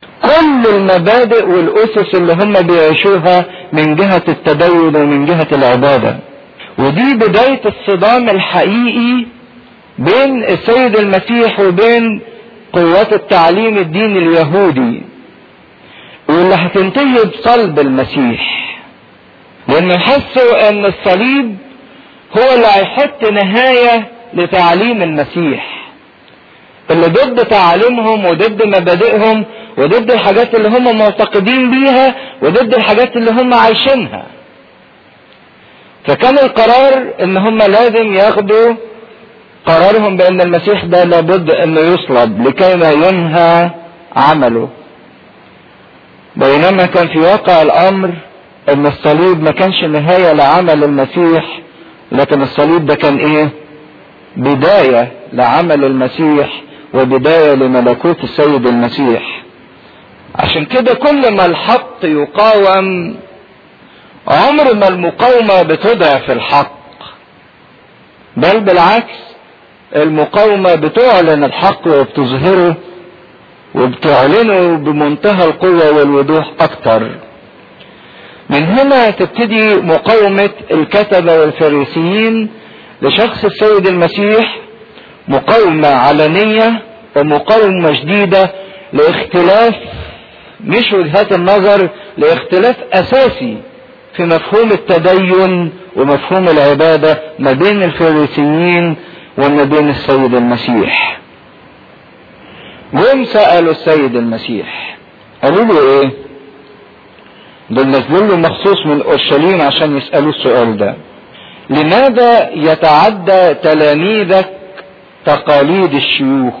كل المبادئ والاسس اللي هم بيعيشوها من جهة التدين ومن جهة العبادة ودي بداية الصدام الحقيقي بين السيد المسيح وبين قوات التعليم الديني اليهودي واللي هتنتهي بصلب المسيح لان حسوا ان الصليب هو اللي هيحط نهاية لتعليم المسيح اللي ضد تعاليمهم وضد مبادئهم وضد الحاجات اللي هم معتقدين بيها وضد الحاجات اللي هم عايشينها فكان القرار ان هم لازم ياخدوا قرارهم بان المسيح ده لابد انه يصلب لكي ما ينهى عمله بينما كان في واقع الامر ان الصليب ما كانش نهاية لعمل المسيح لكن الصليب ده كان ايه بداية لعمل المسيح وبداية لملكوت السيد المسيح عشان كده كل ما الحق يقاوم عمر ما المقاومة بتضعف الحق بل بالعكس المقاومة بتعلن الحق وبتظهره وبتعلنه بمنتهى القوة والوضوح أكتر من هنا تبتدي مقاومة الكتبة والفريسيين لشخص السيد المسيح مقاومة علنية ومقاومة شديدة لاختلاف مش وجهات النظر لاختلاف أساسي في مفهوم التدين ومفهوم العبادة ما بين الفريسيين وما بين السيد المسيح جم سألوا السيد المسيح قالوا له ايه دول نزلوا له مخصوص من اورشليم عشان يسألوا السؤال ده لماذا يتعدى تلاميذك تقاليد الشيوخ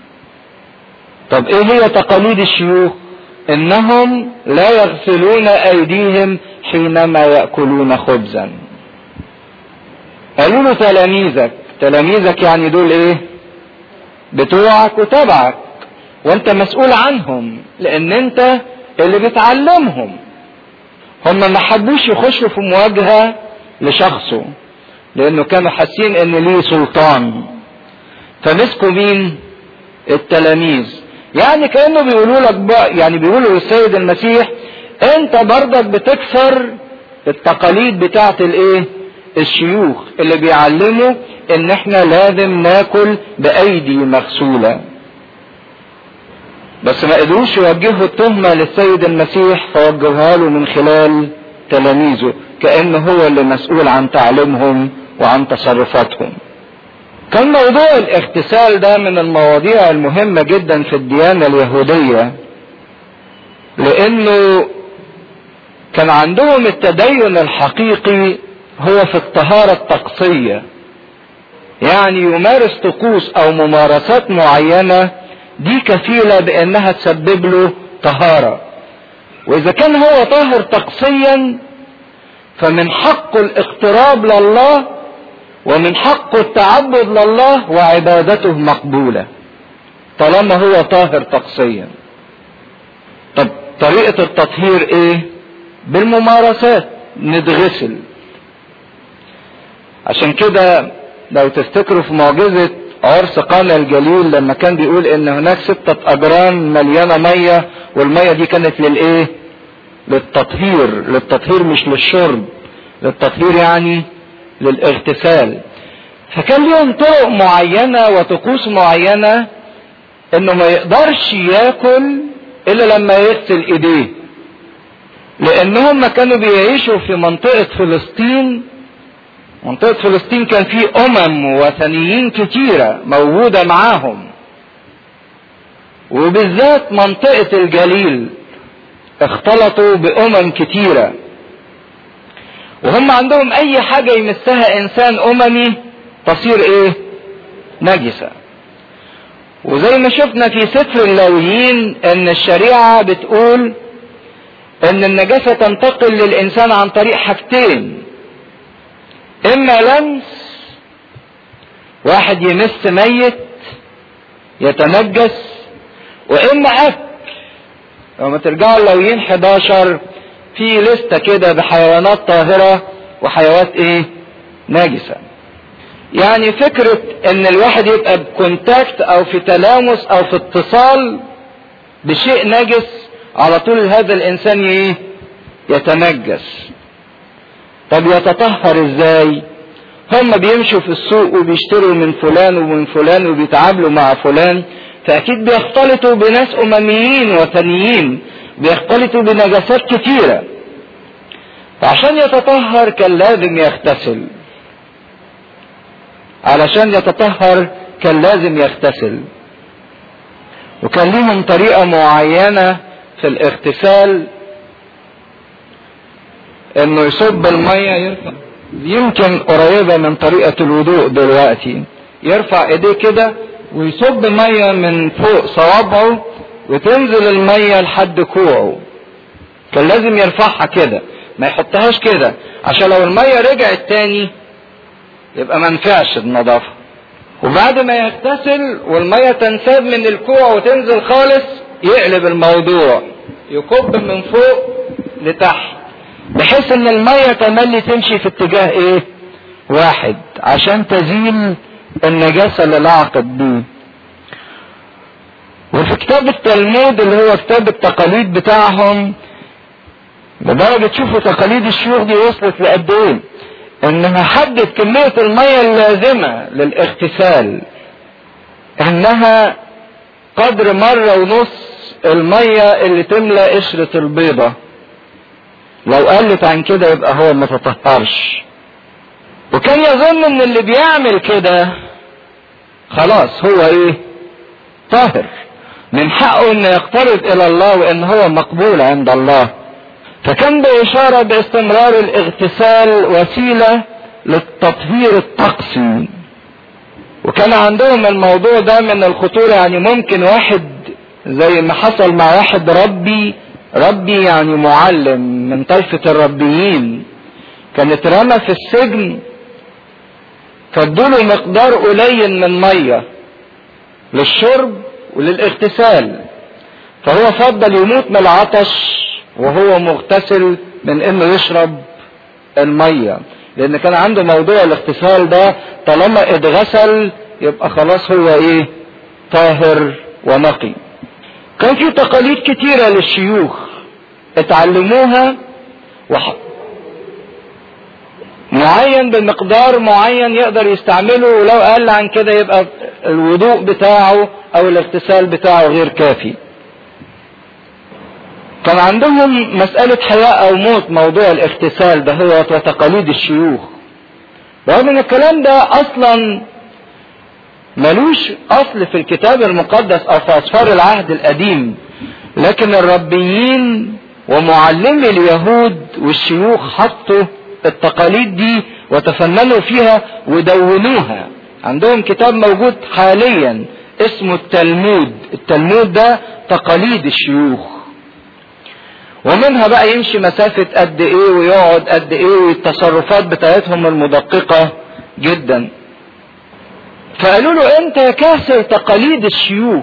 طب ايه هي تقاليد الشيوخ انهم لا يغسلون ايديهم حينما ياكلون خبزا قالوا له تلاميذك تلاميذك يعني دول ايه بتوعك وتبعك وانت مسؤول عنهم لان انت اللي بتعلمهم هم ما حبوش يخشوا في مواجهة لشخصه لانه كانوا حاسين ان ليه سلطان فمسكوا مين التلاميذ يعني كانه بيقولوا لك بقى يعني بيقولوا للسيد المسيح انت برضك بتكسر التقاليد بتاعت الايه الشيوخ اللي بيعلموا ان احنا لازم ناكل بايدي مغسولة بس ما قدروش يوجهوا التهمة للسيد المسيح فوجهوها له من خلال تلاميذه كأنه هو اللي مسؤول عن تعليمهم وعن تصرفاتهم كان موضوع الاغتسال ده من المواضيع المهمة جدا في الديانة اليهودية لانه كان عندهم التدين الحقيقي هو في الطهارة الطقسية يعني يمارس طقوس او ممارسات معينة دي كفيلة بانها تسبب له طهارة واذا كان هو طاهر طقسيا فمن حقه الاقتراب لله ومن حقه التعبد لله وعبادته مقبولة طالما هو طاهر طقسيا طب طريقة التطهير ايه بالممارسات نتغسل عشان كده لو تفتكروا في معجزة عرس قانا الجليل لما كان بيقول ان هناك ستة اجران مليانة مية والمية دي كانت للايه للتطهير للتطهير مش للشرب للتطهير يعني للاغتسال فكان ليهم طرق معينة وطقوس معينة انه ما يقدرش ياكل الا لما يغسل ايديه لانهم كانوا بيعيشوا في منطقة فلسطين منطقة فلسطين كان في امم وثنيين كتيرة موجودة معاهم وبالذات منطقة الجليل اختلطوا بامم كتيرة وهم عندهم اي حاجة يمسها انسان اممي تصير ايه نجسة وزي ما شفنا في سفر اللاويين ان الشريعة بتقول ان النجاسة تنتقل للانسان عن طريق حاجتين اما لمس واحد يمس ميت يتنجس واما اكل لما ترجعوا اللاويين 11 في لستة كده بحيوانات طاهرة وحيوانات ايه ناجسة يعني فكرة ان الواحد يبقى بكونتاكت او في تلامس او في اتصال بشيء نجس على طول هذا الانسان ايه يتنجس طب يتطهر ازاي هم بيمشوا في السوق وبيشتروا من فلان ومن فلان وبيتعاملوا مع فلان فاكيد بيختلطوا بناس امميين وثنيين بيختلطوا بنجاسات كتيره فعشان يتطهر كان لازم يغتسل علشان يتطهر كان لازم يغتسل وكان ليهم طريقة معينة في الاغتسال انه يصب المية يرفع يمكن قريبة من طريقة الوضوء دلوقتي يرفع ايديه كده ويصب مية من فوق صوابعه وتنزل المية لحد كوعه كان لازم يرفعها كده ما يحطهاش كده عشان لو المية رجعت تاني يبقى ما نفعش النظافة وبعد ما يغتسل والمية تنساب من الكوع وتنزل خالص يقلب الموضوع يكب من فوق لتحت بحيث ان المية تملي تمشي في اتجاه ايه واحد عشان تزيل النجاسة اللي لعقت بيه وفي كتاب التلمود اللي هو كتاب التقاليد بتاعهم لدرجة شوفوا تقاليد الشيوخ دي وصلت لقد ايه انها حدد كمية المية اللازمة للاغتسال انها قدر مرة ونص المية اللي تملى قشرة البيضة لو قلت عن كده يبقى هو ما تطهرش وكان يظن ان اللي بيعمل كده خلاص هو ايه طاهر من حقه انه يقترب الى الله وان هو مقبول عند الله فكان بإشارة باستمرار الاغتسال وسيلة للتطهير الطقسي وكان عندهم الموضوع ده من الخطورة يعني ممكن واحد زي ما حصل مع واحد ربي ربي يعني معلم من طائفة الربيين كان اترمى في السجن فادوله مقدار قليل من مية للشرب وللاغتسال فهو فضل يموت من العطش وهو مغتسل من انه يشرب المية لان كان عنده موضوع الاغتسال ده طالما اتغسل يبقى خلاص هو ايه طاهر ونقي كان في تقاليد كتيرة للشيوخ اتعلموها وح... معين بمقدار معين يقدر يستعمله ولو قل عن كده يبقى الوضوء بتاعه او الاغتسال بتاعه غير كافي كان عندهم مسألة حياة أو موت موضوع الاغتسال ده هو وتقاليد الشيوخ رغم ان الكلام ده اصلا ملوش اصل في الكتاب المقدس او في اسفار العهد القديم لكن الربيين ومعلمي اليهود والشيوخ حطوا التقاليد دي وتفننوا فيها ودونوها عندهم كتاب موجود حاليا اسمه التلمود التلمود ده تقاليد الشيوخ ومنها بقى يمشي مسافة قد ايه ويقعد قد ايه والتصرفات بتاعتهم المدققة جدا فقالوا له انت كاسر تقاليد الشيوخ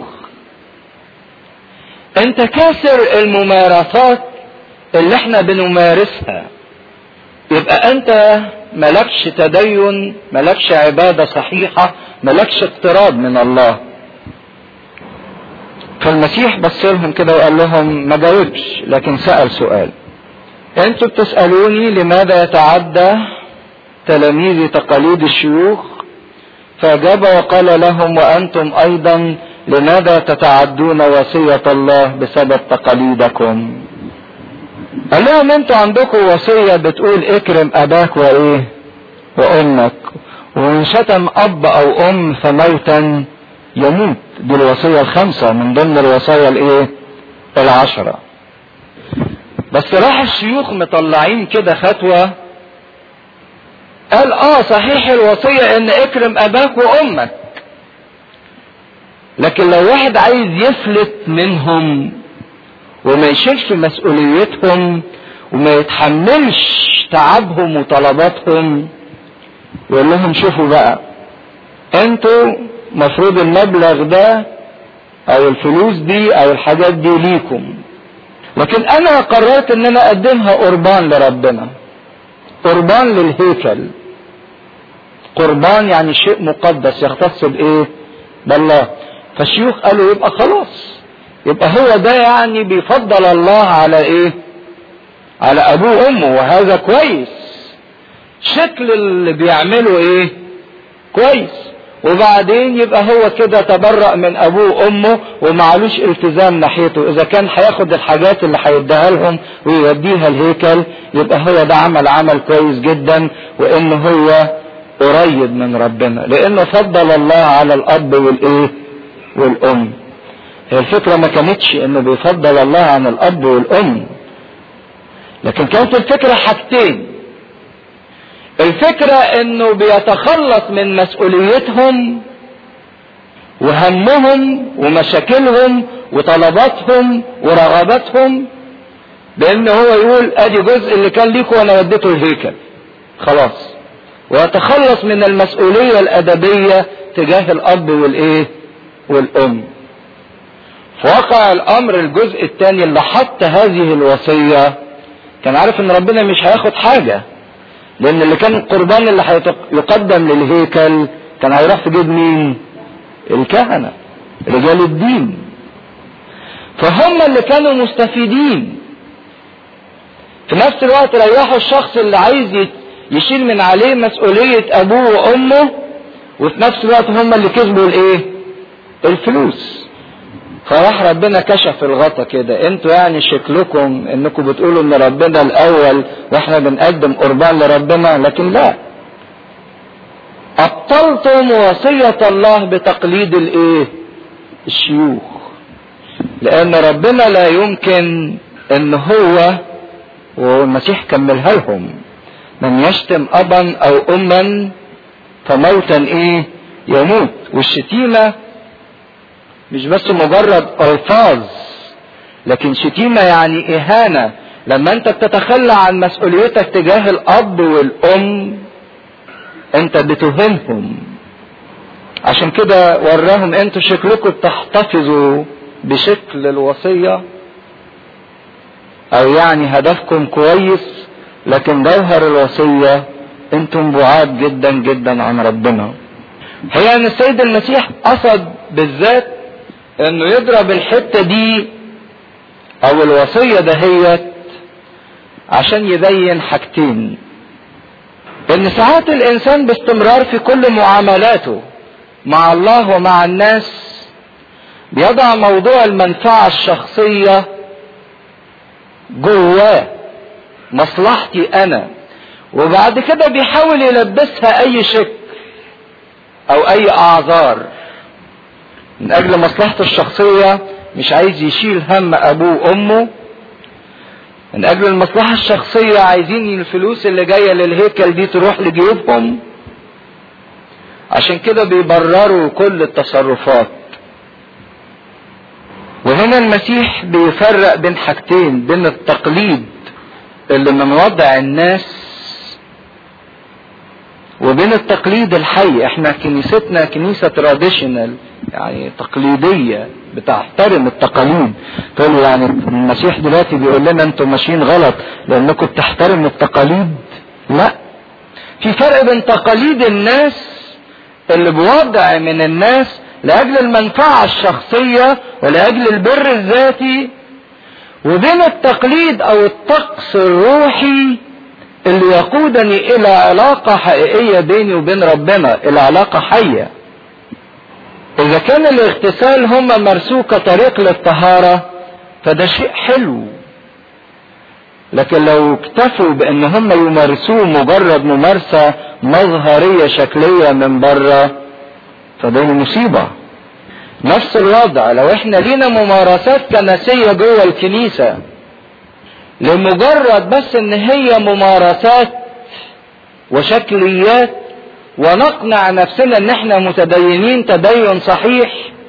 انت كاسر الممارسات اللي احنا بنمارسها يبقى انت ملكش تدين ملكش عبادة صحيحة ملكش اقتراب من الله فالمسيح بص لهم كده وقال لهم ما جاوبش لكن سأل سؤال انتوا بتسألوني لماذا يتعدى تلاميذ تقاليد الشيوخ فأجاب وقال لهم وأنتم أيضا لماذا تتعدون وصية الله بسبب تقاليدكم قال لهم انتوا عندكم وصية بتقول اكرم اباك وايه وامك وان شتم اب او ام فموتا يموت دي الوصية الخمسة من ضمن الوصايا الايه العشرة بس راح الشيوخ مطلعين كده فتوى قال اه صحيح الوصية ان اكرم اباك وامك لكن لو واحد عايز يفلت منهم وما يشيلش مسؤوليتهم وما يتحملش تعبهم وطلباتهم يقول لهم شوفوا بقى انتوا مفروض المبلغ ده او الفلوس دي او الحاجات دي ليكم لكن انا قررت ان انا اقدمها قربان لربنا قربان للهيكل قربان يعني شيء مقدس يختص بايه بالله فالشيوخ قالوا يبقى خلاص يبقى هو ده يعني بيفضل الله على ايه على ابوه وامه وهذا كويس شكل اللي بيعمله ايه كويس وبعدين يبقى هو كده تبرأ من ابوه وامه ومعلوش التزام ناحيته اذا كان هياخد الحاجات اللي هيديها لهم ويوديها الهيكل يبقى هو ده عمل عمل كويس جدا وان هو قريب من ربنا لانه فضل الله على الاب والايه والام هي الفكرة ما كانتش انه بيفضل الله عن الاب والام لكن كانت الفكرة حاجتين الفكرة انه بيتخلص من مسؤوليتهم وهمهم ومشاكلهم وطلباتهم ورغباتهم بان هو يقول ادي جزء اللي كان ليكم وانا وديته الهيكل خلاص ويتخلص من المسؤولية الادبية تجاه الاب والايه والام في واقع الامر الجزء الثاني اللي حط هذه الوصية كان عارف ان ربنا مش هياخد حاجة لان اللي كان القربان اللي هيقدم للهيكل كان هيروح في جيب مين الكهنة رجال الدين فهم اللي كانوا مستفيدين في نفس الوقت ريحوا الشخص اللي عايز يشيل من عليه مسؤولية ابوه وامه وفي نفس الوقت هم اللي كسبوا الايه الفلوس فراح ربنا كشف الغطا كده انتوا يعني شكلكم انكم بتقولوا ان ربنا الاول واحنا بنقدم قربان لربنا لكن لا ابطلتم وصية الله بتقليد الايه الشيوخ لان ربنا لا يمكن ان هو والمسيح كملها لهم من يشتم ابا او اما فموتا ايه يموت والشتيمه مش بس مجرد الفاظ لكن شتيمه يعني اهانه لما انت بتتخلى عن مسؤوليتك تجاه الاب والام انت بتهمهم عشان كده وراهم انتوا شكلكم بتحتفظوا بشكل الوصيه او يعني هدفكم كويس لكن جوهر الوصيه انتم بعاد جدا جدا عن ربنا هي ان السيد المسيح قصد بالذات انه يضرب الحته دي او الوصيه دهيت عشان يبين حاجتين ان ساعات الانسان باستمرار في كل معاملاته مع الله ومع الناس بيضع موضوع المنفعه الشخصيه جواه مصلحتي انا وبعد كده بيحاول يلبسها اي شك او اي اعذار من اجل مصلحته الشخصية مش عايز يشيل هم ابوه وامه من اجل المصلحة الشخصية عايزين الفلوس اللي جاية للهيكل دي تروح لجيوبهم عشان كده بيبرروا كل التصرفات وهنا المسيح بيفرق بين حاجتين بين التقليد اللي من وضع الناس وبين التقليد الحي احنا كنيستنا كنيسة تراديشنال يعني تقليدية بتحترم التقاليد تقول يعني المسيح دلوقتي بيقول لنا انتم ماشيين غلط لانكم بتحترموا التقاليد لا في فرق بين تقاليد الناس اللي بوضع من الناس لاجل المنفعة الشخصية ولاجل البر الذاتي وبين التقليد او الطقس الروحي اللي يقودني الى علاقة حقيقية بيني وبين ربنا الى علاقة حية اذا كان الاغتسال هم مرسوه كطريق للطهارة فده شيء حلو لكن لو اكتفوا بان هم يمارسوه مجرد ممارسة مظهرية شكلية من بره فده مصيبة نفس الوضع لو احنا لينا ممارسات كنسية جوه الكنيسة لمجرد بس ان هي ممارسات وشكليات ونقنع نفسنا ان احنا متدينين تدين صحيح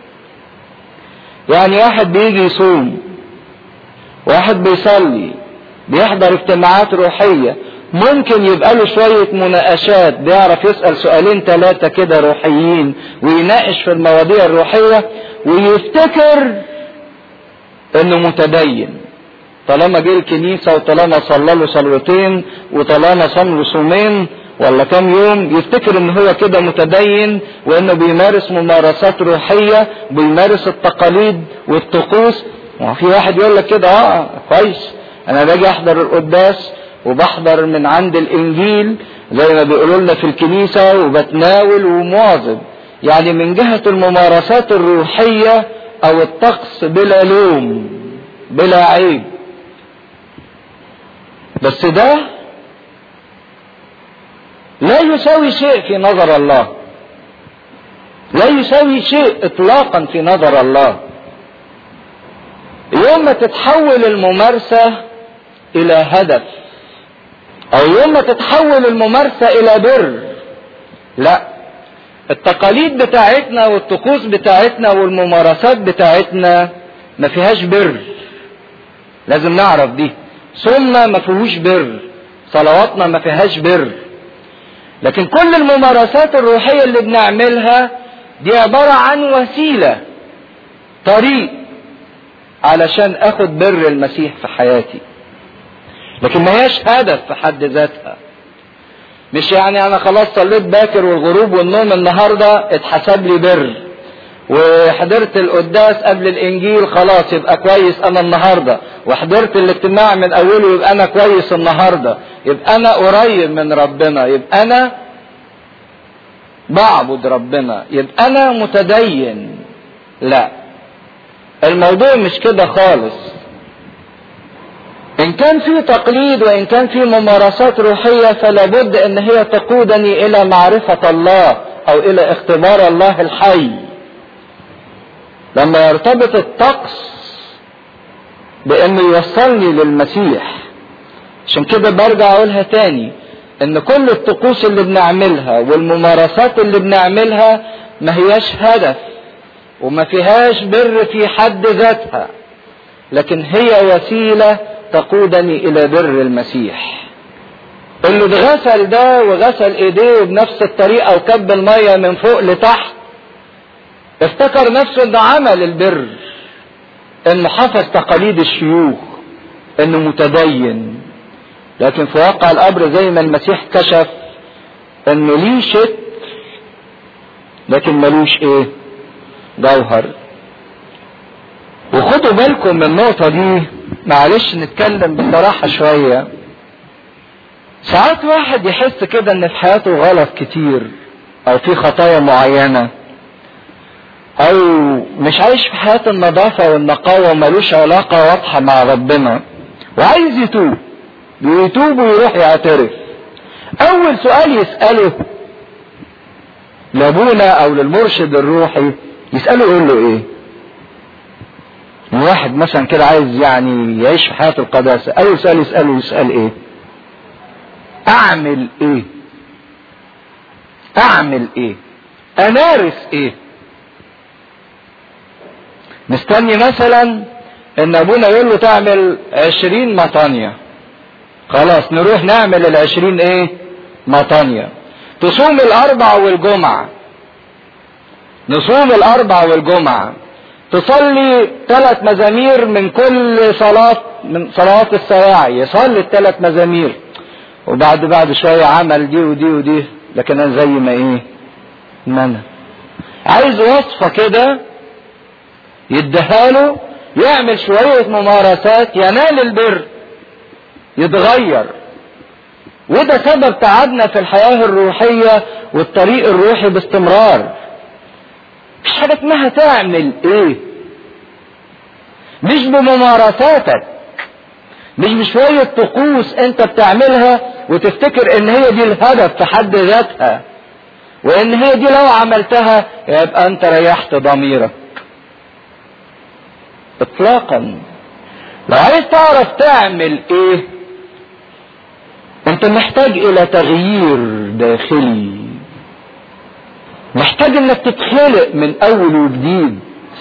يعني واحد بيجي يصوم واحد بيصلي بيحضر اجتماعات روحية ممكن يبقى له شوية مناقشات بيعرف يسأل سؤالين ثلاثة كده روحيين ويناقش في المواضيع الروحية ويفتكر انه متدين طالما جه الكنيسة وطالما صلى له صلوتين وطالما صام له صومين ولا كام يوم يفتكر ان هو كده متدين وانه بيمارس ممارسات روحية بيمارس التقاليد والطقوس وفي واحد يقول لك كده اه كويس انا باجي احضر القداس وبحضر من عند الانجيل زي ما بيقولوا لنا في الكنيسة وبتناول ومواظب يعني من جهة الممارسات الروحية او الطقس بلا لوم بلا عيب بس ده لا يساوي شيء في نظر الله لا يساوي شيء اطلاقا في نظر الله يوم ما تتحول الممارسة الى هدف او يوم ما تتحول الممارسة الى بر لا التقاليد بتاعتنا والطقوس بتاعتنا والممارسات بتاعتنا ما فيهاش بر لازم نعرف دي صومنا ما فيهوش بر صلواتنا ما فيهاش بر لكن كل الممارسات الروحية اللي بنعملها دي عبارة عن وسيلة طريق علشان اخد بر المسيح في حياتي لكن ما هياش هدف في حد ذاتها مش يعني انا خلاص صليت باكر والغروب والنوم النهاردة اتحسب لي بر وحضرت القداس قبل الانجيل خلاص يبقى كويس انا النهارده وحضرت الاجتماع من اوله يبقى انا كويس النهارده يبقى انا قريب من ربنا يبقى انا بعبد ربنا يبقى انا متدين لا الموضوع مش كده خالص ان كان في تقليد وان كان في ممارسات روحية فلا بد ان هي تقودني الى معرفة الله او الى اختبار الله الحي لما يرتبط الطقس بانه يوصلني للمسيح عشان كده برجع اقولها تاني ان كل الطقوس اللي بنعملها والممارسات اللي بنعملها ما هياش هدف وما فيهاش بر في حد ذاتها لكن هي وسيلة تقودني الى بر المسيح اللي اتغسل ده وغسل ايديه بنفس الطريقة وكب المية من فوق لتحت افتكر نفسه انه عمل البر انه حفظ تقاليد الشيوخ انه متدين لكن في واقع الامر زي ما المسيح كشف انه ليه شكل لكن ملوش ايه جوهر وخدوا بالكم من النقطة دي معلش نتكلم بصراحة شوية ساعات واحد يحس كده ان في حياته غلط كتير او في خطايا معينة او مش عايش في حياة النظافة والنقاوة وملوش علاقة واضحة مع ربنا وعايز يتوب بيتوب ويروح يعترف اول سؤال يسأله لابونا او للمرشد الروحي يسأله يقول له ايه واحد مثلا كده عايز يعني يعيش في حياة القداسة اول سؤال يسأله يسأل ايه اعمل ايه اعمل ايه امارس ايه مستني مثلا ان ابونا يقول له تعمل عشرين مطانية خلاص نروح نعمل العشرين ايه مطانية تصوم الاربع والجمعة نصوم الاربع والجمعة تصلي ثلاث مزامير من كل صلاة من صلوات السواعي يصلي الثلاث مزامير وبعد بعد شوية عمل دي ودي ودي لكن انا زي ما ايه ما انا عايز وصفة كده يديها له يعمل شوية ممارسات ينال البر يتغير وده سبب تعبنا في الحياة الروحية والطريق الروحي باستمرار مش حاجة اسمها تعمل ايه مش بممارساتك مش بشوية طقوس انت بتعملها وتفتكر ان هي دي الهدف في حد ذاتها وان هي دي لو عملتها يبقى انت ريحت ضميرك اطلاقا لو عايز تعرف تعمل ايه انت محتاج الى تغيير داخلي محتاج انك تتخلق من اول وجديد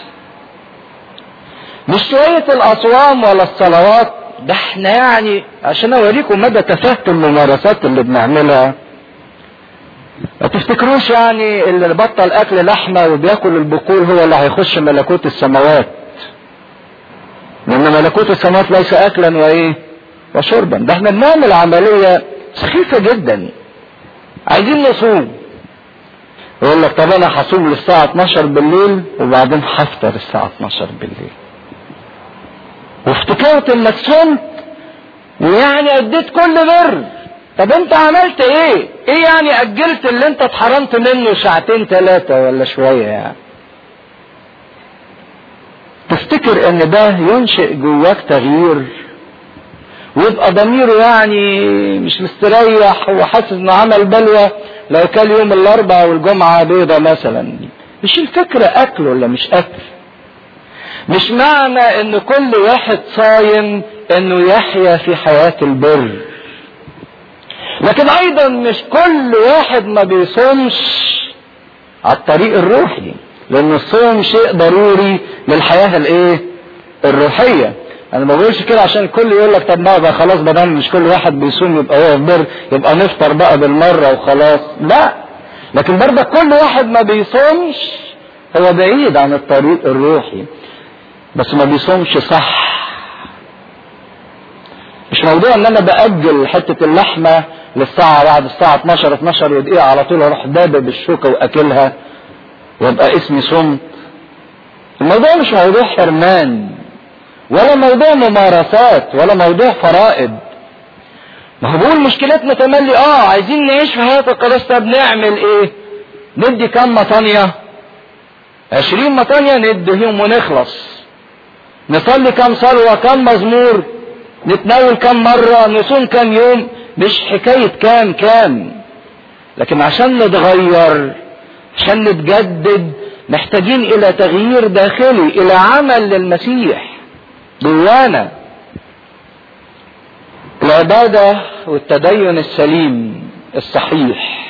مش شوية الاصوام ولا الصلوات ده احنا يعني عشان اوريكم مدى تفاهة الممارسات اللي بنعملها ما تفتكروش يعني اللي بطل اكل لحمة وبياكل البقول هو اللي هيخش ملكوت السماوات لان ملكوت السماوات ليس اكلا وايه وشربا ده احنا بنعمل عملية سخيفة جدا عايزين نصوم يقول لك طب انا هصوم للساعة 12 بالليل وبعدين هفطر الساعة 12 بالليل وافتكرت انك صمت ويعني اديت كل بر طب انت عملت ايه ايه يعني اجلت اللي انت اتحرمت منه ساعتين ثلاثة ولا شوية يعني تفتكر ان ده ينشئ جواك تغيير ويبقى ضميره يعني مش مستريح وحاسس انه عمل بلوى لو كان يوم الاربعاء والجمعة بيضة مثلا مش الفكرة اكل ولا مش اكل مش معنى ان كل واحد صايم انه يحيا في حياة البر لكن ايضا مش كل واحد ما بيصومش على الطريق الروحي لان الصوم شيء ضروري للحياة الايه الروحية انا ما بقولش كده عشان الكل يقول لك طب ما بقى خلاص بدل مش كل واحد بيصوم يبقى هو بر يبقى نفطر بقى بالمرة وخلاص لا لكن برضه كل واحد ما بيصومش هو بعيد عن الطريق الروحي بس ما بيصومش صح مش موضوع ان انا باجل حته اللحمه للساعه بعد الساعه 12 12 دقيقه على طول اروح دابب بالشوكه واكلها وابقى اسمي صمت الموضوع مش موضوع حرمان ولا موضوع ممارسات ولا موضوع فرائض ما هو بقول مشكلتنا تملي اه عايزين نعيش في حياه القداسه طب نعمل ايه؟ ندي كام مطانيه؟ 20 مطانيه نديهم ونخلص نصلي كام صلوه كام مزمور نتناول كم مرة نصوم كم يوم مش حكاية كام كام لكن عشان نتغير عشان نتجدد محتاجين الى تغيير داخلي الى عمل للمسيح جوانا العبادة والتدين السليم الصحيح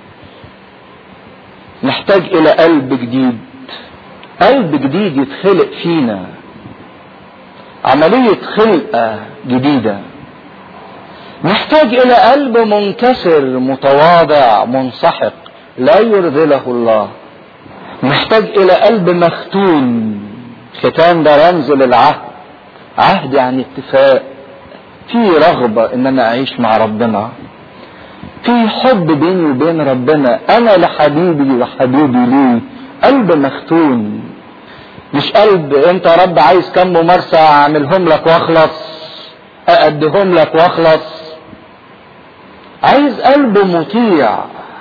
نحتاج الى قلب جديد قلب جديد يتخلق فينا عملية خلقة جديدة نحتاج إلى قلب منكسر متواضع منسحق لا يرذله الله نحتاج إلى قلب مختون ختان ده رمز للعهد عهد يعني اتفاق في رغبة ان انا اعيش مع ربنا في حب بيني وبين ربنا انا لحبيبي وحبيبي لي قلب مختون مش قلب انت يا رب عايز كم ممارسة اعملهم لك واخلص اادهم لك واخلص عايز قلب مطيع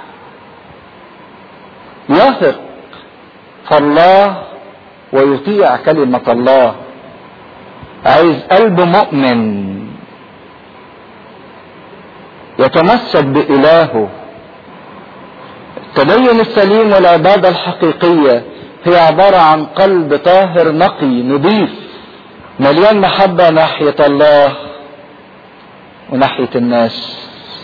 يثق فالله ويطيع كلمة الله عايز قلب مؤمن يتمسك بإلهه التدين السليم والعبادة الحقيقية هي عبارة عن قلب طاهر نقي نظيف مليان محبة ناحية الله وناحية الناس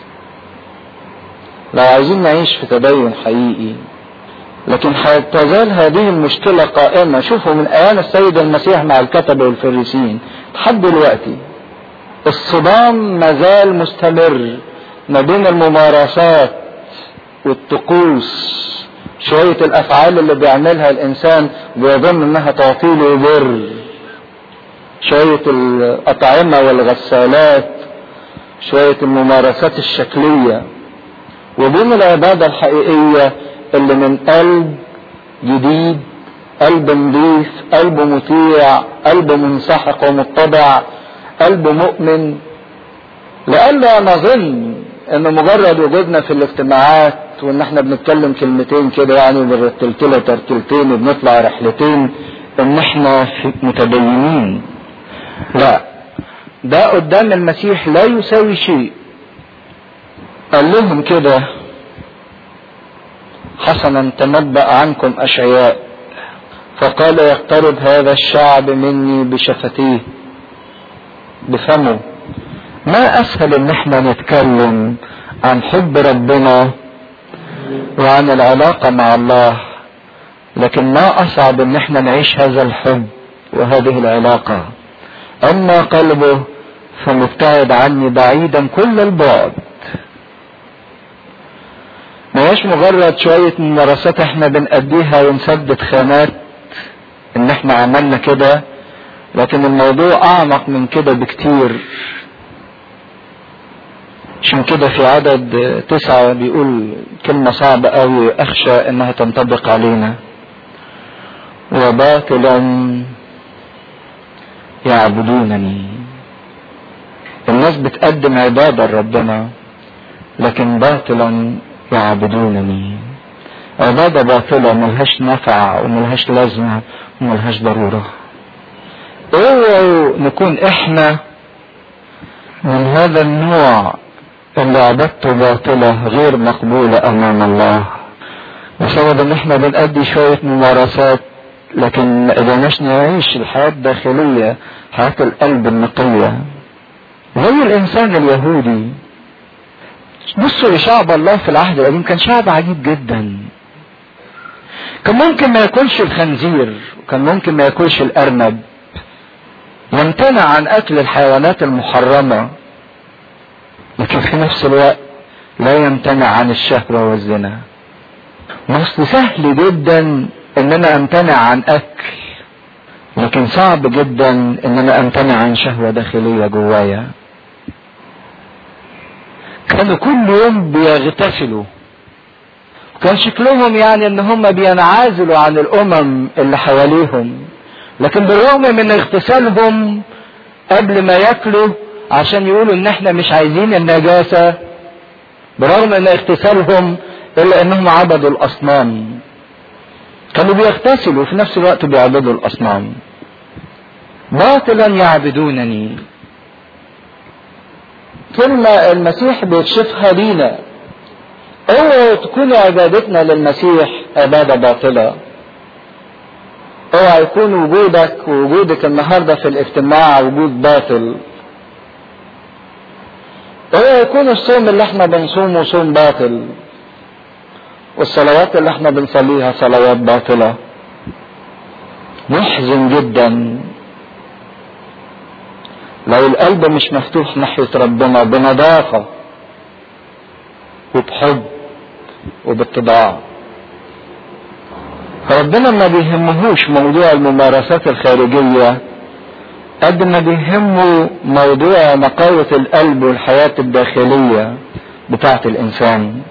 لو عايزين نعيش في تدين حقيقي لكن تزال هذه المشكلة قائمة شوفوا من أيام السيد المسيح مع الكتبة والفريسين لحد دلوقتي الصدام مازال مستمر ما بين الممارسات والطقوس شوية الأفعال اللي بيعملها الإنسان ويظن إنها تعطيله بر شوية الأطعمة والغسالات شوية الممارسات الشكلية وبين العبادة الحقيقية اللي من قلب جديد قلب نظيف قلب مطيع قلب منسحق ومتضع قلب مؤمن لئلا نظن ان مجرد وجودنا في الاجتماعات وان احنا بنتكلم كلمتين كده يعني بنرتلتله ترتلتين وبنطلع رحلتين ان احنا متدينين لا ده قدام المسيح لا يساوي شيء قال لهم كده حسنا تنبأ عنكم أشعياء فقال يقترب هذا الشعب مني بشفتيه بفمه ما أسهل إن احنا نتكلم عن حب ربنا وعن العلاقة مع الله لكن ما أصعب إن احنا نعيش هذا الحب وهذه العلاقة أما قلبه فمبتعد عني بعيدا كل البعد ما هيش مجرد شوية ممارسات احنا بنأديها ونسدد خانات ان احنا عملنا كده لكن الموضوع اعمق من كده بكتير عشان كده في عدد تسعة بيقول كلمة صعبة قوي أخشى إنها تنطبق علينا وباطلا يعبدونني الناس بتقدم عبادة لربنا لكن باطلا يعبدونني عبادة باطلة ملهاش نفع وملهاش لازمة وملهاش ضرورة اوعوا نكون احنا من هذا النوع اللي عبادته باطلة غير مقبولة امام الله بسبب ان احنا بنأدي شوية ممارسات لكن ما قدرناش نعيش الحياة الداخلية حياة القلب النقية زي الانسان اليهودي بصوا لشعب الله في العهد القديم كان شعب عجيب جدا كان ممكن ما ياكلش الخنزير وكان ممكن ما ياكلش الارنب يمتنع عن اكل الحيوانات المحرمه لكن في نفس الوقت لا يمتنع عن الشهوه والزنا اصل سهل جدا ان انا امتنع عن اكل لكن صعب جدا ان انا امتنع عن شهوه داخليه جوايا كانوا كل يوم بيغتسلوا كان شكلهم يعني ان هم بينعزلوا عن الامم اللي حواليهم لكن بالرغم من اغتسالهم قبل ما ياكلوا عشان يقولوا ان احنا مش عايزين النجاسة برغم ان اغتسالهم الا انهم عبدوا الاصنام كانوا بيغتسلوا وفي نفس الوقت بيعبدوا الاصنام باطلا يعبدونني كلمة المسيح بيكشفها لينا اوعوا تكون عبادتنا للمسيح عبادة باطلة اوعى يكون وجودك ووجودك النهاردة في الاجتماع وجود باطل اوعى يكون الصوم اللي احنا بنصومه صوم باطل والصلوات اللي احنا بنصليها صلوات باطلة محزن جدا لو القلب مش مفتوح ناحية ربنا بنظافة وبحب وباتضاع فربنا ما بيهمهوش موضوع الممارسات الخارجية قد ما بيهمه موضوع نقاوة القلب والحياة الداخلية بتاعة الإنسان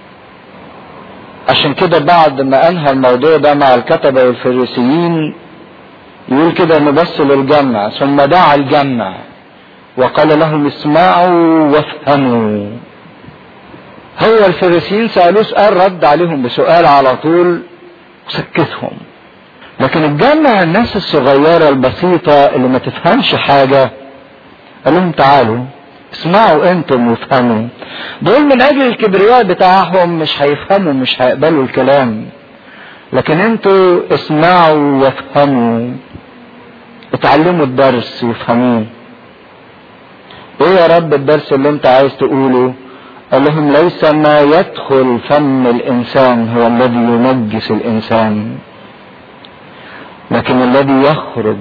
عشان كده بعد ما أنهى الموضوع ده مع الكتبة والفريسيين يقول كده نبص للجمع ثم دعا الجمع وقال لهم اسمعوا وافهموا هو الفريسيين سألوه سؤال رد عليهم بسؤال على طول وسكتهم لكن الجمع الناس الصغيرة البسيطة اللي ما تفهمش حاجة قال لهم تعالوا اسمعوا انتم وافهموا دول من اجل الكبرياء بتاعهم مش هيفهموا مش هيقبلوا الكلام لكن انتوا اسمعوا وافهموا اتعلموا الدرس وافهموه ايه يا رب الدرس اللي انت عايز تقوله قال لهم ليس ما يدخل فم الانسان هو الذي ينجس الانسان لكن الذي يخرج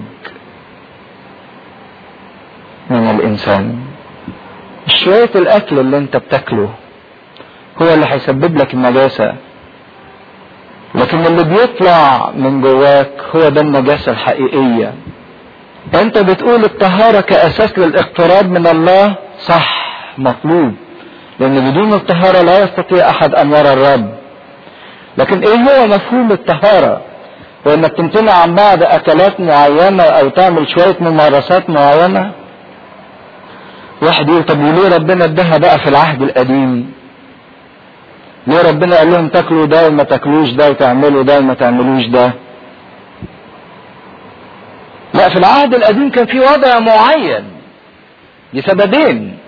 من الانسان شوية الاكل اللي انت بتاكله هو اللي هيسبب لك النجاسة لكن اللي بيطلع من جواك هو ده النجاسة الحقيقية انت بتقول الطهارة كاساس للاقتراب من الله صح مطلوب لان بدون الطهارة لا يستطيع احد ان يرى الرب لكن ايه هو مفهوم الطهارة هو انك تمتنع عن بعض اكلات معينة او تعمل شوية ممارسات معينة واحد يقول طب وليه ربنا اداها بقى في العهد القديم ليه ربنا قال لهم تاكلوا ده وما تاكلوش ده وتعملوا ده وما تعملوش ده لا في العهد القديم كان في وضع معين لسببين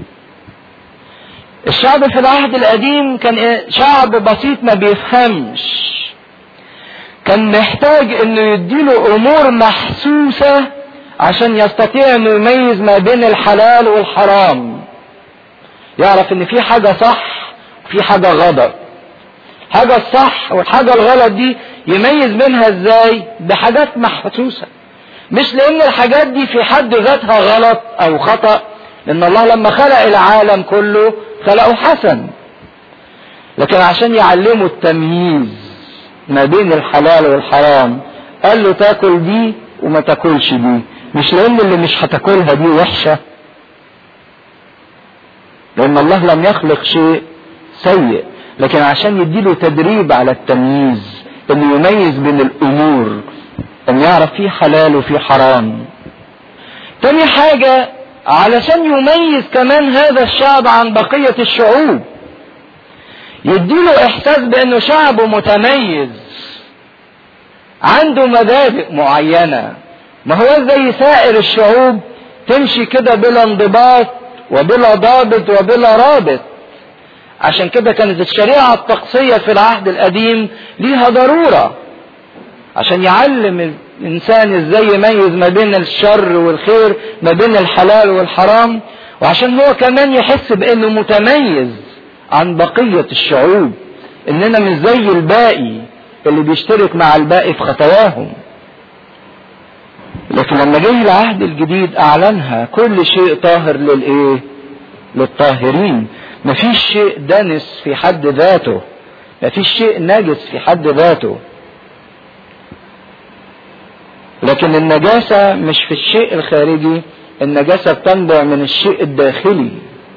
الشعب في العهد القديم كان شعب بسيط ما بيفهمش كان محتاج انه يديله امور محسوسة عشان يستطيع انه يميز ما بين الحلال والحرام يعرف ان في حاجة صح وفي حاجة غلط حاجة الصح والحاجة الغلط دي يميز منها ازاي بحاجات محسوسة مش لان الحاجات دي في حد ذاتها غلط او خطأ لان الله لما خلق العالم كله خلقه حسن لكن عشان يعلمه التمييز ما بين الحلال والحرام قال له تاكل دي وما تاكلش دي مش لان اللي مش هتاكلها دي وحشة لان الله لم يخلق شيء سيء لكن عشان يديله تدريب على التمييز انه يميز بين الامور ان يعرف في حلال وفي حرام تاني حاجة علشان يميز كمان هذا الشعب عن بقية الشعوب يديله احساس بانه شعب متميز عنده مبادئ معينة ما هو زي سائر الشعوب تمشي كده بلا انضباط وبلا ضابط وبلا رابط عشان كده كانت الشريعة التقصية في العهد القديم ليها ضرورة عشان يعلم الإنسان إزاي يميز ما بين الشر والخير ما بين الحلال والحرام وعشان هو كمان يحس بأنه متميز عن بقية الشعوب إننا مش زي الباقي اللي بيشترك مع الباقي في خطواهم لكن لما جه العهد الجديد أعلنها كل شيء طاهر للإيه؟ للطاهرين مفيش شيء دنس في حد ذاته مفيش شيء نجس في حد ذاته لكن النجاسة مش في الشيء الخارجي النجاسة بتنبع من الشيء الداخلي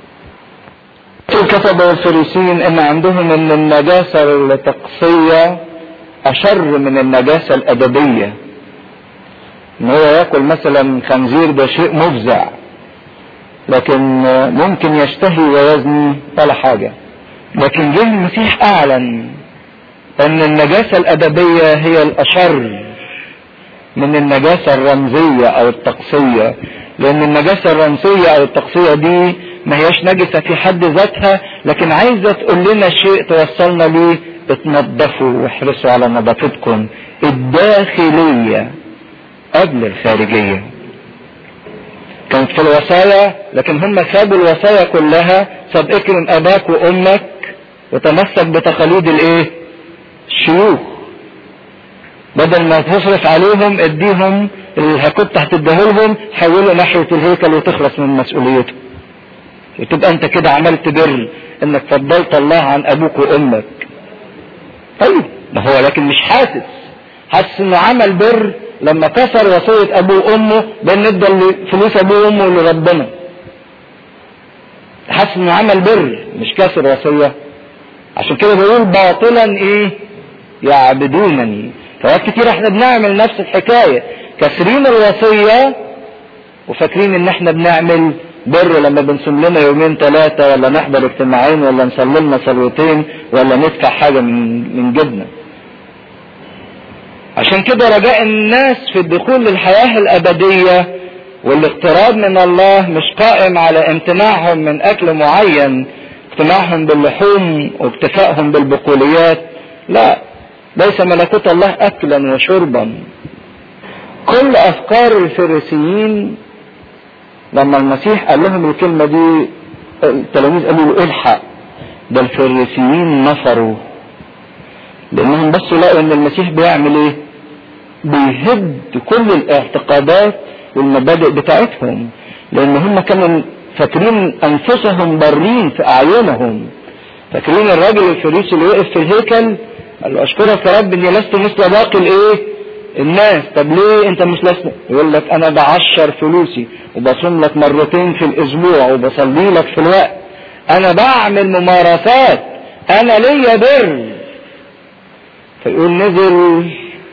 الكتبة والفريسين ان عندهم ان النجاسة التقصية اشر من النجاسة الادبية ان هو ياكل مثلا خنزير ده شيء مفزع لكن ممكن يشتهي ويزني ولا حاجة لكن جه المسيح اعلن ان النجاسة الادبية هي الاشر من النجاسة الرمزية او التقصية لان النجاسة الرمزية او التقصية دي ما هياش نجسة في حد ذاتها لكن عايزة تقول لنا شيء توصلنا ليه اتنضفوا واحرصوا على نظافتكم الداخلية قبل الخارجية كانت في الوصايا لكن هم سابوا الوصايا كلها سب اكرم اباك وامك وتمسك بتقاليد الايه الشيوخ بدل ما تصرف عليهم اديهم اللي كنت هتديهولهم حولوا ناحية الهيكل وتخلص من مسؤوليته وتبقى انت كده عملت بر انك فضلت الله عن ابوك وامك طيب ما هو لكن مش حاسس حاسس انه عمل بر لما كسر وصية ابوه وامه بان ادى فلوس ابوه وامه لربنا حاسس انه عمل بر مش كسر وصية عشان كده بيقول باطلا ايه يعبدونني فوقت كتير احنا بنعمل نفس الحكاية كسرين الوصية وفاكرين ان احنا بنعمل بر لما بنصوم لنا يومين ثلاثة ولا نحضر اجتماعين ولا نصلي لنا صلوتين ولا ندفع حاجة من من جبنا. عشان كده رجاء الناس في الدخول للحياة الأبدية والاقتراب من الله مش قائم على امتناعهم من أكل معين اقتناعهم باللحوم واكتفائهم بالبقوليات لا ليس ملكوت الله أكلا وشربا كل أفكار الفريسيين لما المسيح قال لهم الكلمة دي التلاميذ قالوا له الحق ده الفريسيين نفروا لانهم بصوا لقوا ان المسيح بيعمل ايه بيهد كل الاعتقادات والمبادئ بتاعتهم لان هم كانوا فاكرين انفسهم بارين في اعينهم فاكرين الراجل الفريسي اللي وقف في الهيكل قال له اشكرك يا رب اني لست مثل باقي الايه الناس طب ليه انت مش لست يقول لك انا بعشر فلوسي وبصوم لك مرتين في الاسبوع وبصلي لك في الوقت انا بعمل ممارسات انا ليا بر فيقول نزل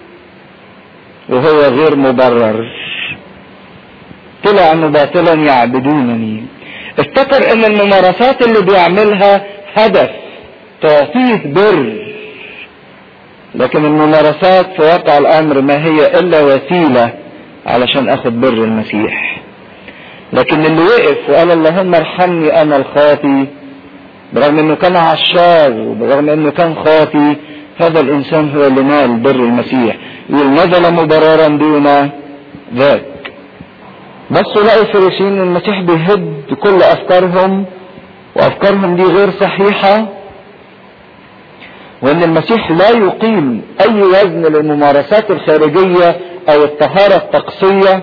وهو غير مبرر طلع انه باطلا يعبدونني افتكر ان الممارسات اللي بيعملها هدف تعطيه بر لكن الممارسات في واقع الامر ما هي الا وسيلة علشان اخد بر المسيح لكن اللي وقف وقال اللهم ارحمني انا الخاطي برغم انه كان عشار وبرغم انه كان خاطي هذا الانسان هو اللي نال بر المسيح يقول نزل مبررا دون ذاك بصوا لقوا الفريسيين المسيح بيهد كل افكارهم وافكارهم دي غير صحيحه وان المسيح لا يقيم اي وزن للممارسات الخارجية او الطهارة الطقسية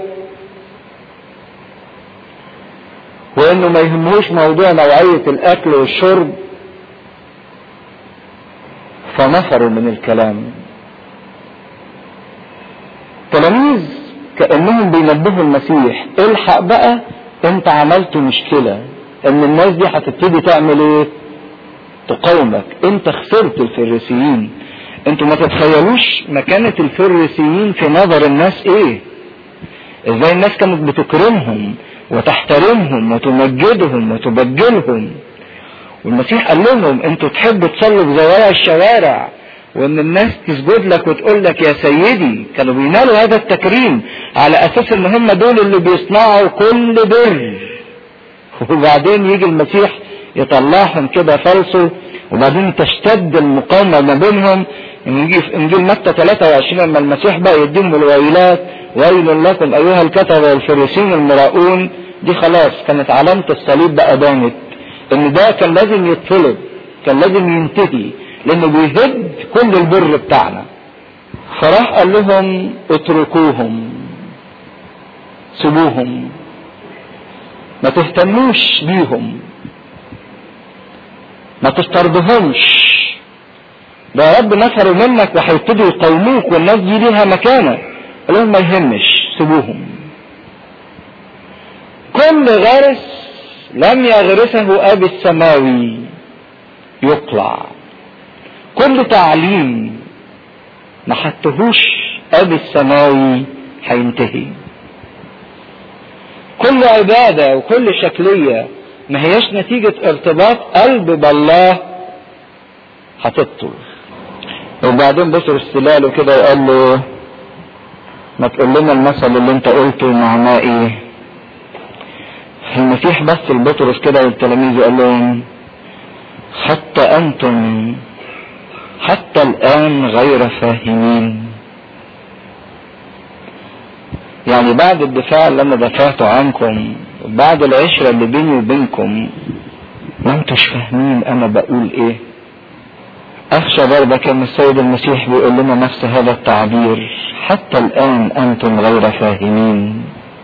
وانه ما يهمهوش موضوع نوعية الاكل والشرب فنفروا من الكلام تلاميذ كأنهم بينبهوا المسيح الحق بقى انت عملت مشكلة ان الناس دي هتبتدي تعمل ايه تقاومك انت خسرت الفريسيين انتوا ما تتخيلوش مكانة الفريسيين في نظر الناس ايه ازاي الناس كانت بتكرمهم وتحترمهم وتمجدهم وتبجلهم والمسيح قال لهم انتوا تحبوا تصلوا في زوايا الشوارع وان الناس تسجد لك وتقول لك يا سيدي كانوا بينالوا هذا التكريم على اساس ان هم دول اللي بيصنعوا كل بر وبعدين يجي المسيح يطلعهم كده فلسوا وبعدين تشتد المقاومة ما بينهم نيجي في انجيل متى 23 لما المسيح بقى يديهم الويلات ويل لكم ايها الكتبة والفريسين المراؤون دي خلاص كانت علامة الصليب بقى بانت ان ده كان لازم يتطلب كان لازم ينتهي لانه بيهد كل البر بتاعنا فراح قال لهم اتركوهم سيبوهم ما تهتموش بيهم ما تسترضهمش ده يا رب نفروا منك وهيبتدوا يقاوموك والناس دي ليها مكانه قال لهم ما يهمش سيبوهم كل غرس لم يغرسه ابي السماوي يقلع كل تعليم ما حطهوش ابي السماوي هينتهي كل عبادة وكل شكلية ما هياش نتيجة ارتباط قلب بالله هتبطل وبعدين بطرس استلاله كده وقال له ما تقول لنا المثل اللي انت قلته معناه ايه المسيح بس لبطرس كده والتلاميذ قال لهم حتى انتم حتى الان غير فاهمين يعني بعد الدفاع اللي انا دفعته عنكم بعد العشرة اللي بيني وبينكم ما انتوش فاهمين انا بقول ايه اخشى برضه كان السيد المسيح بيقول لنا نفس هذا التعبير حتى الان انتم غير فاهمين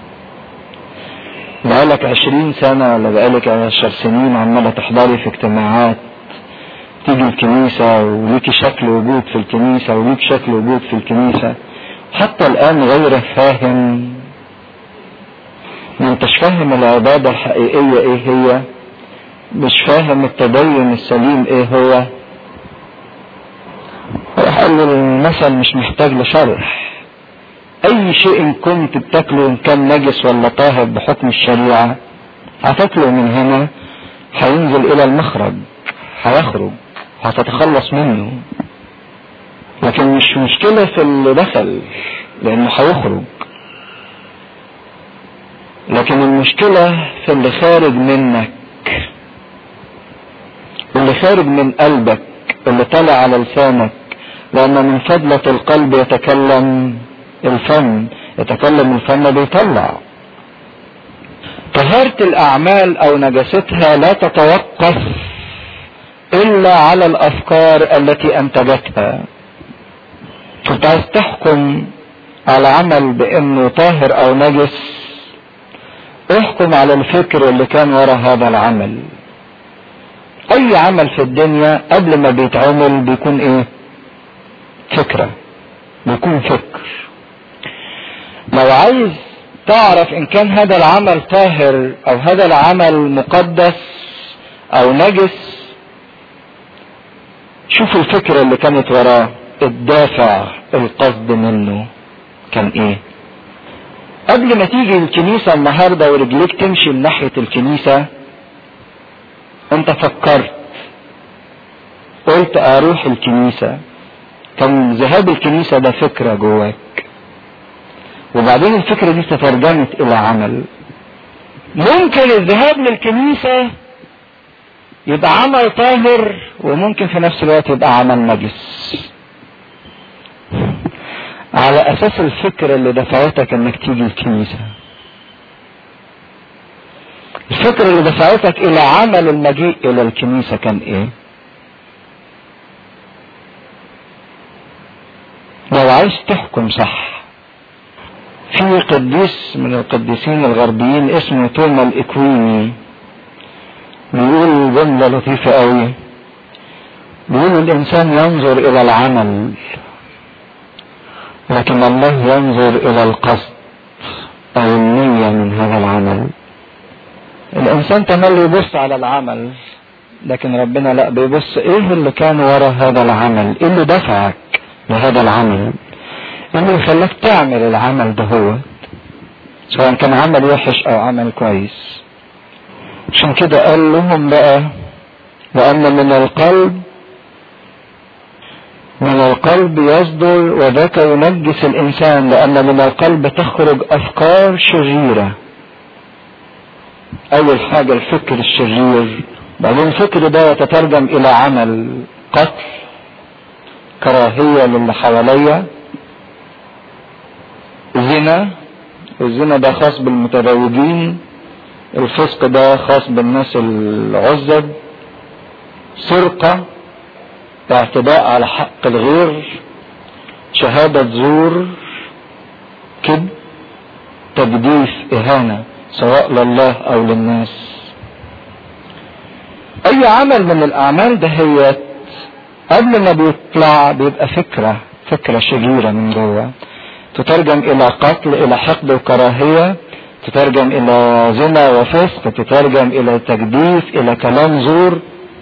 بقالك عشرين سنة ولا بقالك عشر سنين عمالة تحضري في اجتماعات تيجي الكنيسة وليكي شكل وجود في الكنيسة وليك شكل وجود في الكنيسة حتى الآن غير فاهم ما انتش فاهم العبادة الحقيقية ايه هي مش فاهم التدين السليم ايه هو راح قال له المثل مش محتاج لشرح اي شيء كنت بتاكله ان كان نجس ولا طاهر بحكم الشريعة هتاكله من هنا هينزل الى المخرج هيخرج هتتخلص منه لكن مش مشكلة في اللي دخل لانه هيخرج لكن المشكلة في اللي خارج منك اللي خارج من قلبك اللي طلع على لسانك لان من فضلة القلب يتكلم الفم يتكلم الفم بيطلع طهارة الاعمال او نجاستها لا تتوقف الا على الافكار التي انتجتها كنت عايز تحكم على عمل بانه طاهر او نجس احكم على الفكر اللي كان ورا هذا العمل اي عمل في الدنيا قبل ما بيتعمل بيكون ايه فكرة بيكون فكر لو عايز تعرف ان كان هذا العمل طاهر او هذا العمل مقدس او نجس شوف الفكرة اللي كانت وراه الدافع القصد منه كان ايه قبل ما تيجي الكنيسة النهاردة ورجليك تمشي ناحية الكنيسة انت فكرت قلت اروح الكنيسة كان ذهاب الكنيسة ده فكرة جواك وبعدين الفكرة دي تترجمت الى عمل ممكن الذهاب للكنيسة يبقى عمل طاهر وممكن في نفس الوقت يبقى عمل نجس على اساس الفكرة اللي دفعتك انك تيجي الكنيسة الفكرة اللي دفعتك الى عمل المجيء الى الكنيسة كان ايه لو عايز تحكم صح في قديس من القديسين الغربيين اسمه توما الاكويني بيقول جملة لطيفة قوي بيقول الانسان ينظر الى العمل لكن الله ينظر الى القصد او النية من هذا العمل الانسان الانسان تملي يبص على العمل لكن ربنا لا بيبص ايه اللي كان ورا هذا العمل ايه اللي دفعك لهذا العمل ايه اللي يخليك تعمل العمل ده هو سواء كان عمل وحش او عمل كويس عشان كده قال لهم بقى وان من القلب من القلب يصدر وذاك ينجس الانسان لان من القلب تخرج افكار شريره اول حاجه الفكر الشرير بعدين الفكر ده يتترجم الى عمل قتل كراهيه للي حواليا زنا والزنا ده خاص بالمتزوجين الفسق ده خاص بالناس العزب سرقه اعتداء على حق الغير شهادة زور كذب تجديف إهانة سواء لله أو للناس أي عمل من الأعمال دهيت قبل ما بيطلع بيبقى فكرة فكرة شريرة من جوه تترجم إلى قتل إلى حقد وكراهية تترجم إلى زنا وفسق تترجم إلى تجديف إلى كلام زور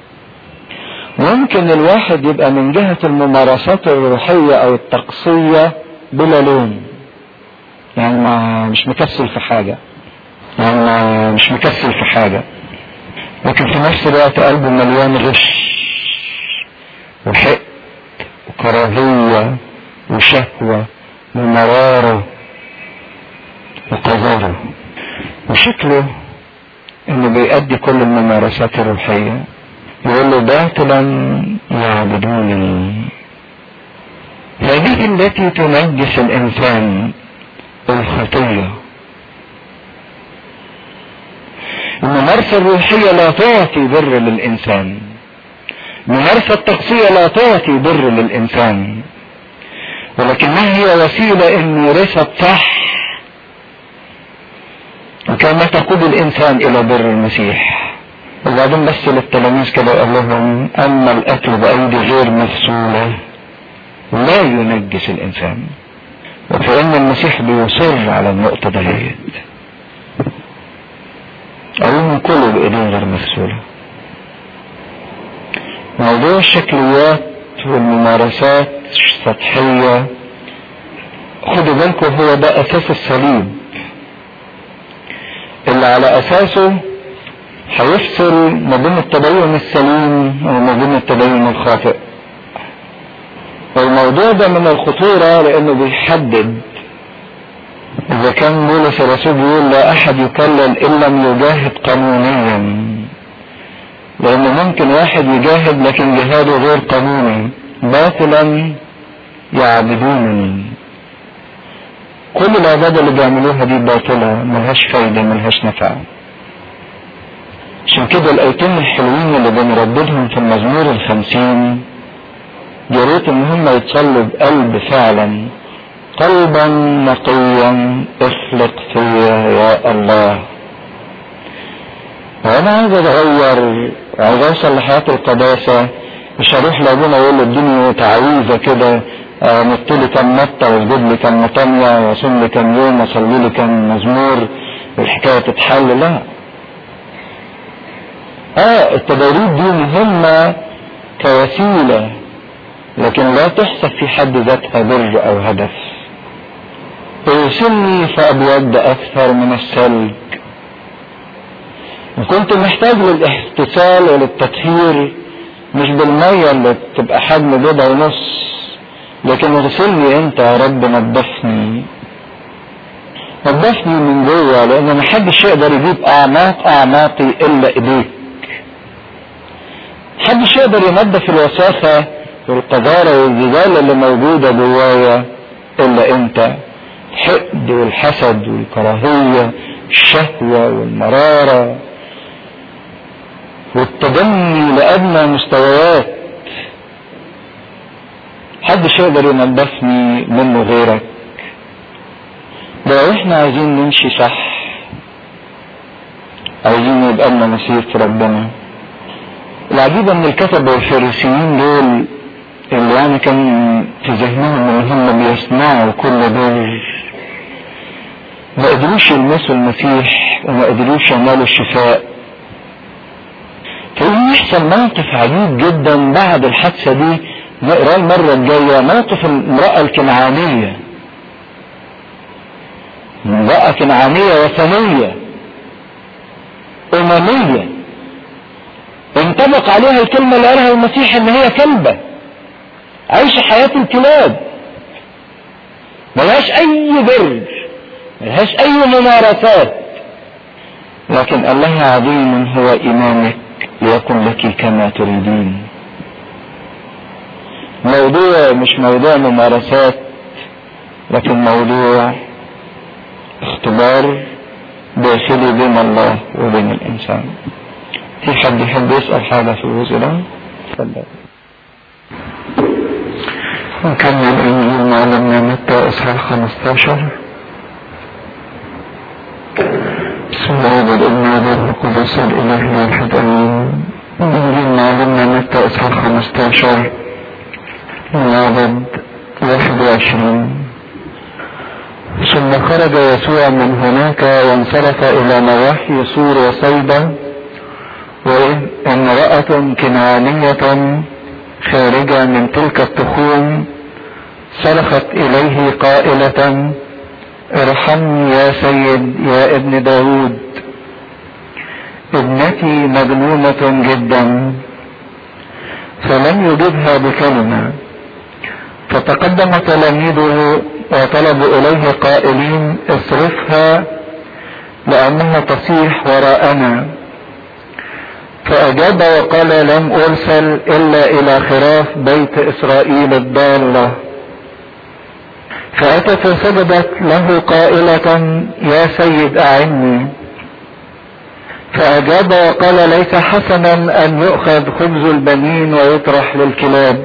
ممكن الواحد يبقى من جهة الممارسات الروحية او التقصية بلا لون يعني ما مش مكسل في حاجة يعني ما مش مكسل في حاجة لكن في نفس الوقت قلبه مليان غش وحقد وكراهية وشهوة ومرارة وقذارة وشكله انه بيأدي كل الممارسات الروحية يقول له باطلا يعبدونني هذه التي تنجس الانسان الخطيه الممارسه الروحيه لا تعطي بر للانسان الممارسه التقصيه لا تعطي بر للانسان ولكنها هي وسيله ان يورثها صح وكما تقود الانسان الى بر المسيح وبعدين بس للتلاميذ كده قال لهم اما الاكل بايدي غير مغسوله لا ينجس الانسان وكأن المسيح بيصر على النقطة دهيت أقوم كله بإيدين غير مغسولة موضوع الشكليات والممارسات السطحية خدوا بالكم هو ده أساس الصليب اللي على أساسه هيفصل ما بين التدين السليم وما بين التدين الخاطئ والموضوع ده من الخطورة لأنه بيحدد إذا كان بولس الرسول بيقول لا أحد يكلل إن لم يجاهد قانونيا لأن ممكن واحد يجاهد لكن جهاده غير قانوني باطلا يعبدونني كل العبادة اللي بيعملوها دي باطلة ملهاش فايدة ملهاش نفع عشان كده الايتين الحلوين اللي بنرددهم في المزمور الخمسين يا ريت ان هم يتصلوا بقلب فعلا قلبا نقيا اخلق فيا يا الله وانا عايز اتغير عايز اوصل لحياة القداسة مش هروح لابونا يقول له اديني تعويذة كده نط لي كام نطة واسجد لي كام مطانية واصوم لي كام يوم واصلي لي كام مزمور والحكاية تتحل لا اه التدريب دي مهمة كوسيلة لكن لا تحسب في حد ذاتها بر او هدف اوصلني فابيض اكثر من الثلج كنت محتاج للاحتسال وللتطهير مش بالمية اللي بتبقى حجم بيضة ونص لكن اغسلني انت يا رب نظفني نظفني من جوه لان محدش يقدر يجيب اعماق اعماقي الا ايديك محدش يقدر ينظف الوساخة والقذارة والزبالة اللي موجودة جوايا الا انت الحقد والحسد والكراهية الشهوة والمرارة والتدني لأدنى مستويات محدش يقدر ينظفني منه غيرك لو احنا عايزين نمشي صح عايزين يبقى لنا نصيب في ربنا العجيبة ان الكتبة والفارسيين دول اللي يعني كان في ذهنهم ان هم بيصنعوا كل دول ما قدروش يلمسوا المسيح وما قدروش يعملوا الشفاء يحصل موقف عجيب جدا بعد الحادثة دي نقراه المرة الجاية موقف المرأة الكنعانية امرأة كنعانية وثنية أممية انطبق عليها الكلمة اللي قالها المسيح ان هي كلبة عايشة حياة الكلاب ملهاش اي بر ملهاش اي ممارسات لكن قال لها عظيم هو ايمانك ليكن لك كما تريدين موضوع مش موضوع ممارسات لكن موضوع اختبار داخلي بين الله وبين الانسان في حد يحب يسأل حاجة في الجزء ده؟ تفضل. نكمل إنجيل معلمنا متى إصحاح 15 بسم الله والابن والروح القدس الإله الواحد آمين إنجيل معلمنا متى إصحاح 15 من عدد 21 ثم خرج يسوع من هناك وانصرف إلى نواحي سور وصيدا وإذ امرأة كنعانية خارجة من تلك التخوم صرخت إليه قائلة ارحمني يا سيد يا ابن داود ابنتي مجنونة جدا فلم يجبها بكلمة فتقدم تلاميذه وطلبوا إليه قائلين اصرفها لأنها تصيح وراءنا فأجاب وقال لم أرسل إلا إلى خراف بيت إسرائيل الضالة فأتت وسجدت له قائلة يا سيد أعني فأجاب وقال ليس حسنا أن يؤخذ خبز البنين ويطرح للكلاب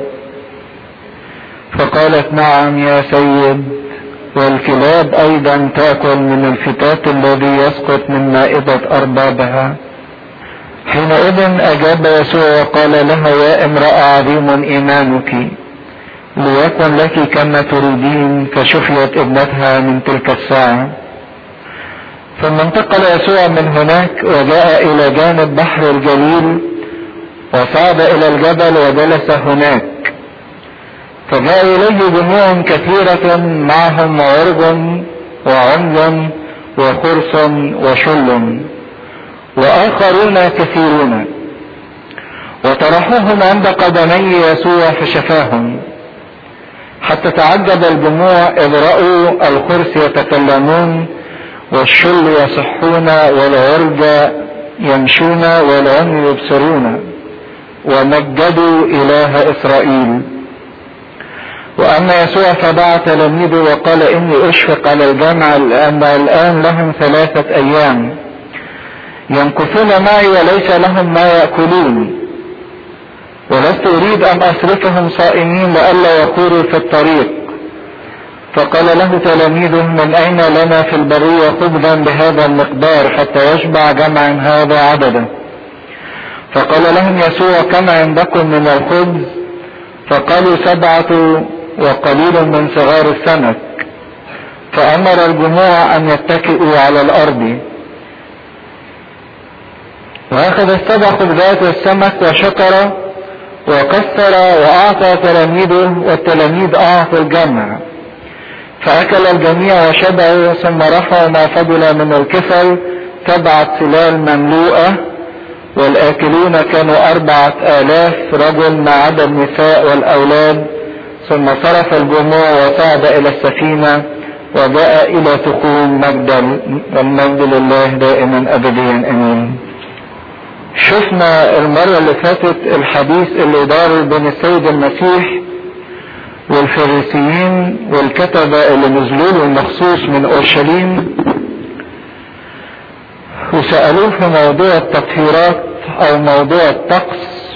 فقالت نعم يا سيد والكلاب أيضا تأكل من الفتات الذي يسقط من مائدة أربابها حينئذ أجاب يسوع وقال لها يا امرأة عظيم إيمانك ليكن لك كما تريدين فشفيت ابنتها من تلك الساعة ثم انتقل يسوع من هناك وجاء إلى جانب بحر الجليل وصعد إلى الجبل وجلس هناك فجاء إليه جموع كثيرة معهم عرج وعمي وخرس وشل وآخرون كثيرون وطرحوهم عند قدمي يسوع فشفاهم حتى تعجب الجموع إذ رأوا الخرس يتكلمون والشل يصحون والعرج يمشون والعمي يبصرون ومجدوا إله إسرائيل وأما يسوع فدعا تلاميذه وقال إني أشفق على الجامعة لأن الآن لهم ثلاثة أيام يمكثون معي وليس لهم ما يأكلون ولست أريد أن أصرفهم صائمين لئلا يقولوا في الطريق فقال له تلاميذه من أين لنا في البرية خبزا بهذا المقدار حتى يشبع جمع هذا عددا فقال لهم يسوع كم عندكم من الخبز فقالوا سبعة وقليل من صغار السمك فأمر الجموع أن يتكئوا على الأرض وأخذ السبع خبزات والسمك وشكر وكسر وأعطى تلاميذه والتلاميذ أعطوا الجمع فأكل الجميع وشبعوا ثم رفعوا ما فضل من الكفل سبعة سلال مملوءة والآكلون كانوا أربعة آلاف رجل ما عدا النساء والأولاد ثم صرف الجموع وصعد إلى السفينة وجاء إلى تخوم مجدا والمجد لله دائما أبديا أمين شفنا المرة اللي فاتت الحديث اللي دار بين السيد المسيح والفريسيين والكتبة اللي نزلوا له مخصوص من اورشليم وسألوه في موضوع التطهيرات او موضوع الطقس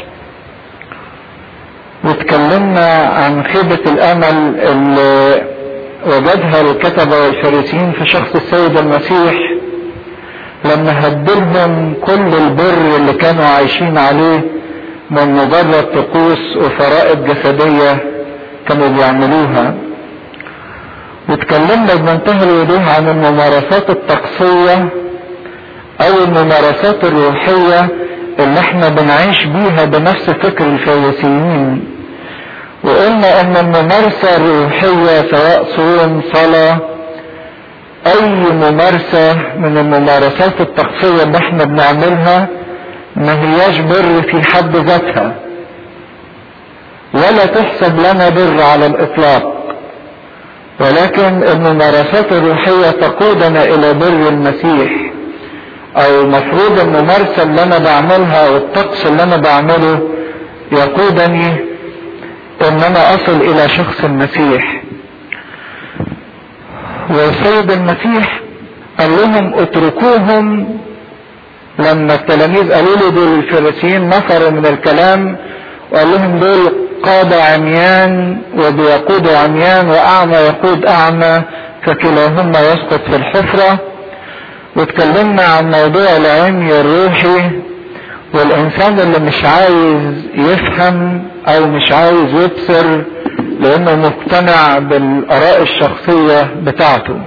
واتكلمنا عن خيبة الامل اللي وجدها الكتبة والفريسيين في شخص السيد المسيح لما هدلهم كل البر اللي كانوا عايشين عليه من مجرد طقوس وفرائض جسدية كانوا بيعملوها واتكلمنا بمنتهى الوضوح عن الممارسات الطقسية او الممارسات الروحية اللي احنا بنعيش بيها بنفس فكر الفارسيين وقلنا ان الممارسة الروحية سواء صوم صلاة اي ممارسة من الممارسات التقصية اللي احنا بنعملها ما هياش بر في حد ذاتها ولا تحسب لنا بر على الاطلاق ولكن الممارسات الروحية تقودنا الى بر المسيح او المفروض الممارسة اللي انا بعملها والطقس اللي انا بعمله يقودني ان انا اصل الى شخص المسيح والسيد المسيح قال لهم اتركوهم لما التلاميذ قالوا له دول الفريسيين نفروا من الكلام وقال لهم دول قادة عميان وبيقودوا عميان واعمى يقود اعمى فكلاهما يسقط في الحفرة واتكلمنا عن موضوع العمي الروحي والانسان اللي مش عايز يفهم او مش عايز يبصر لانه مقتنع بالاراء الشخصية بتاعته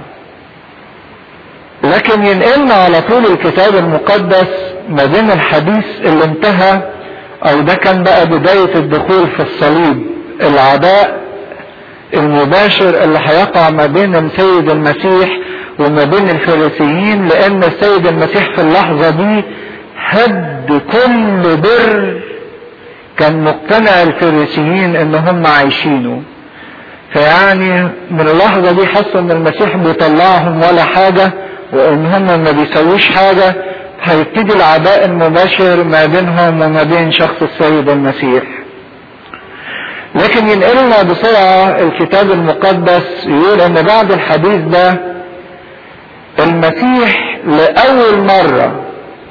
لكن ينقلنا على طول الكتاب المقدس ما بين الحديث اللي انتهى او ده كان بقى بداية الدخول في الصليب العداء المباشر اللي هيقع ما بين السيد المسيح وما بين الفريسيين لان السيد المسيح في اللحظة دي هد كل بر كان مقتنع الفريسيين ان هم عايشينه فيعني من اللحظة دي حسوا ان المسيح بيطلعهم ولا حاجة وان هم ما بيسويش حاجة هيبتدي العداء المباشر ما بينهم وما بين شخص السيد المسيح لكن ينقلنا بسرعة الكتاب المقدس يقول ان بعد الحديث ده المسيح لأول مرة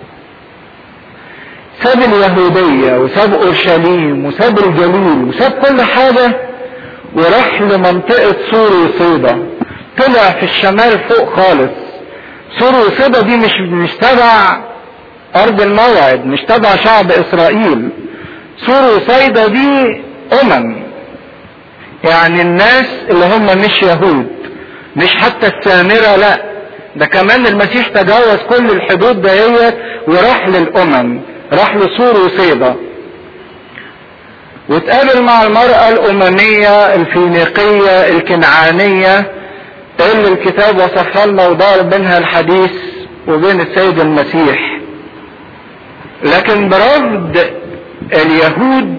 ساب اليهودية وساب أورشليم وساب الجليل وساب كل حاجة وراح لمنطقة سور وصيدا طلع في الشمال فوق خالص سور وصيدا دي مش مش تبع أرض الموعد مش تبع شعب إسرائيل سور وصيدا دي أمم يعني الناس اللي هم مش يهود مش حتى السامرة لا ده كمان المسيح تجاوز كل الحدود دهيت وراح للأمم راح لسور وصيدا واتقابل مع المرأة الأممية الفينيقية الكنعانية اللي الكتاب وصفها لنا ودار بينها الحديث وبين السيد المسيح لكن برفض اليهود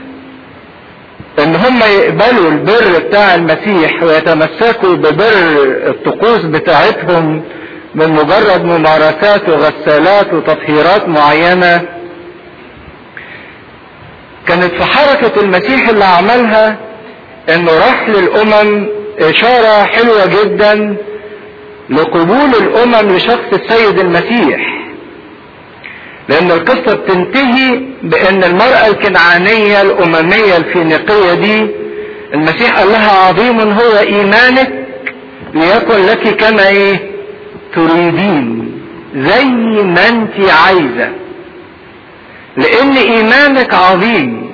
ان هم يقبلوا البر بتاع المسيح ويتمسكوا ببر الطقوس بتاعتهم من مجرد ممارسات وغسالات وتطهيرات معينة كانت في حركة المسيح اللي عملها انه راح للامم اشارة حلوة جدا لقبول الامم لشخص السيد المسيح لان القصة بتنتهي بان المرأة الكنعانية الاممية الفينيقية دي المسيح قال لها عظيم هو ايمانك ليكن لك كما ايه تريدين زي ما انت عايزة لان ايمانك عظيم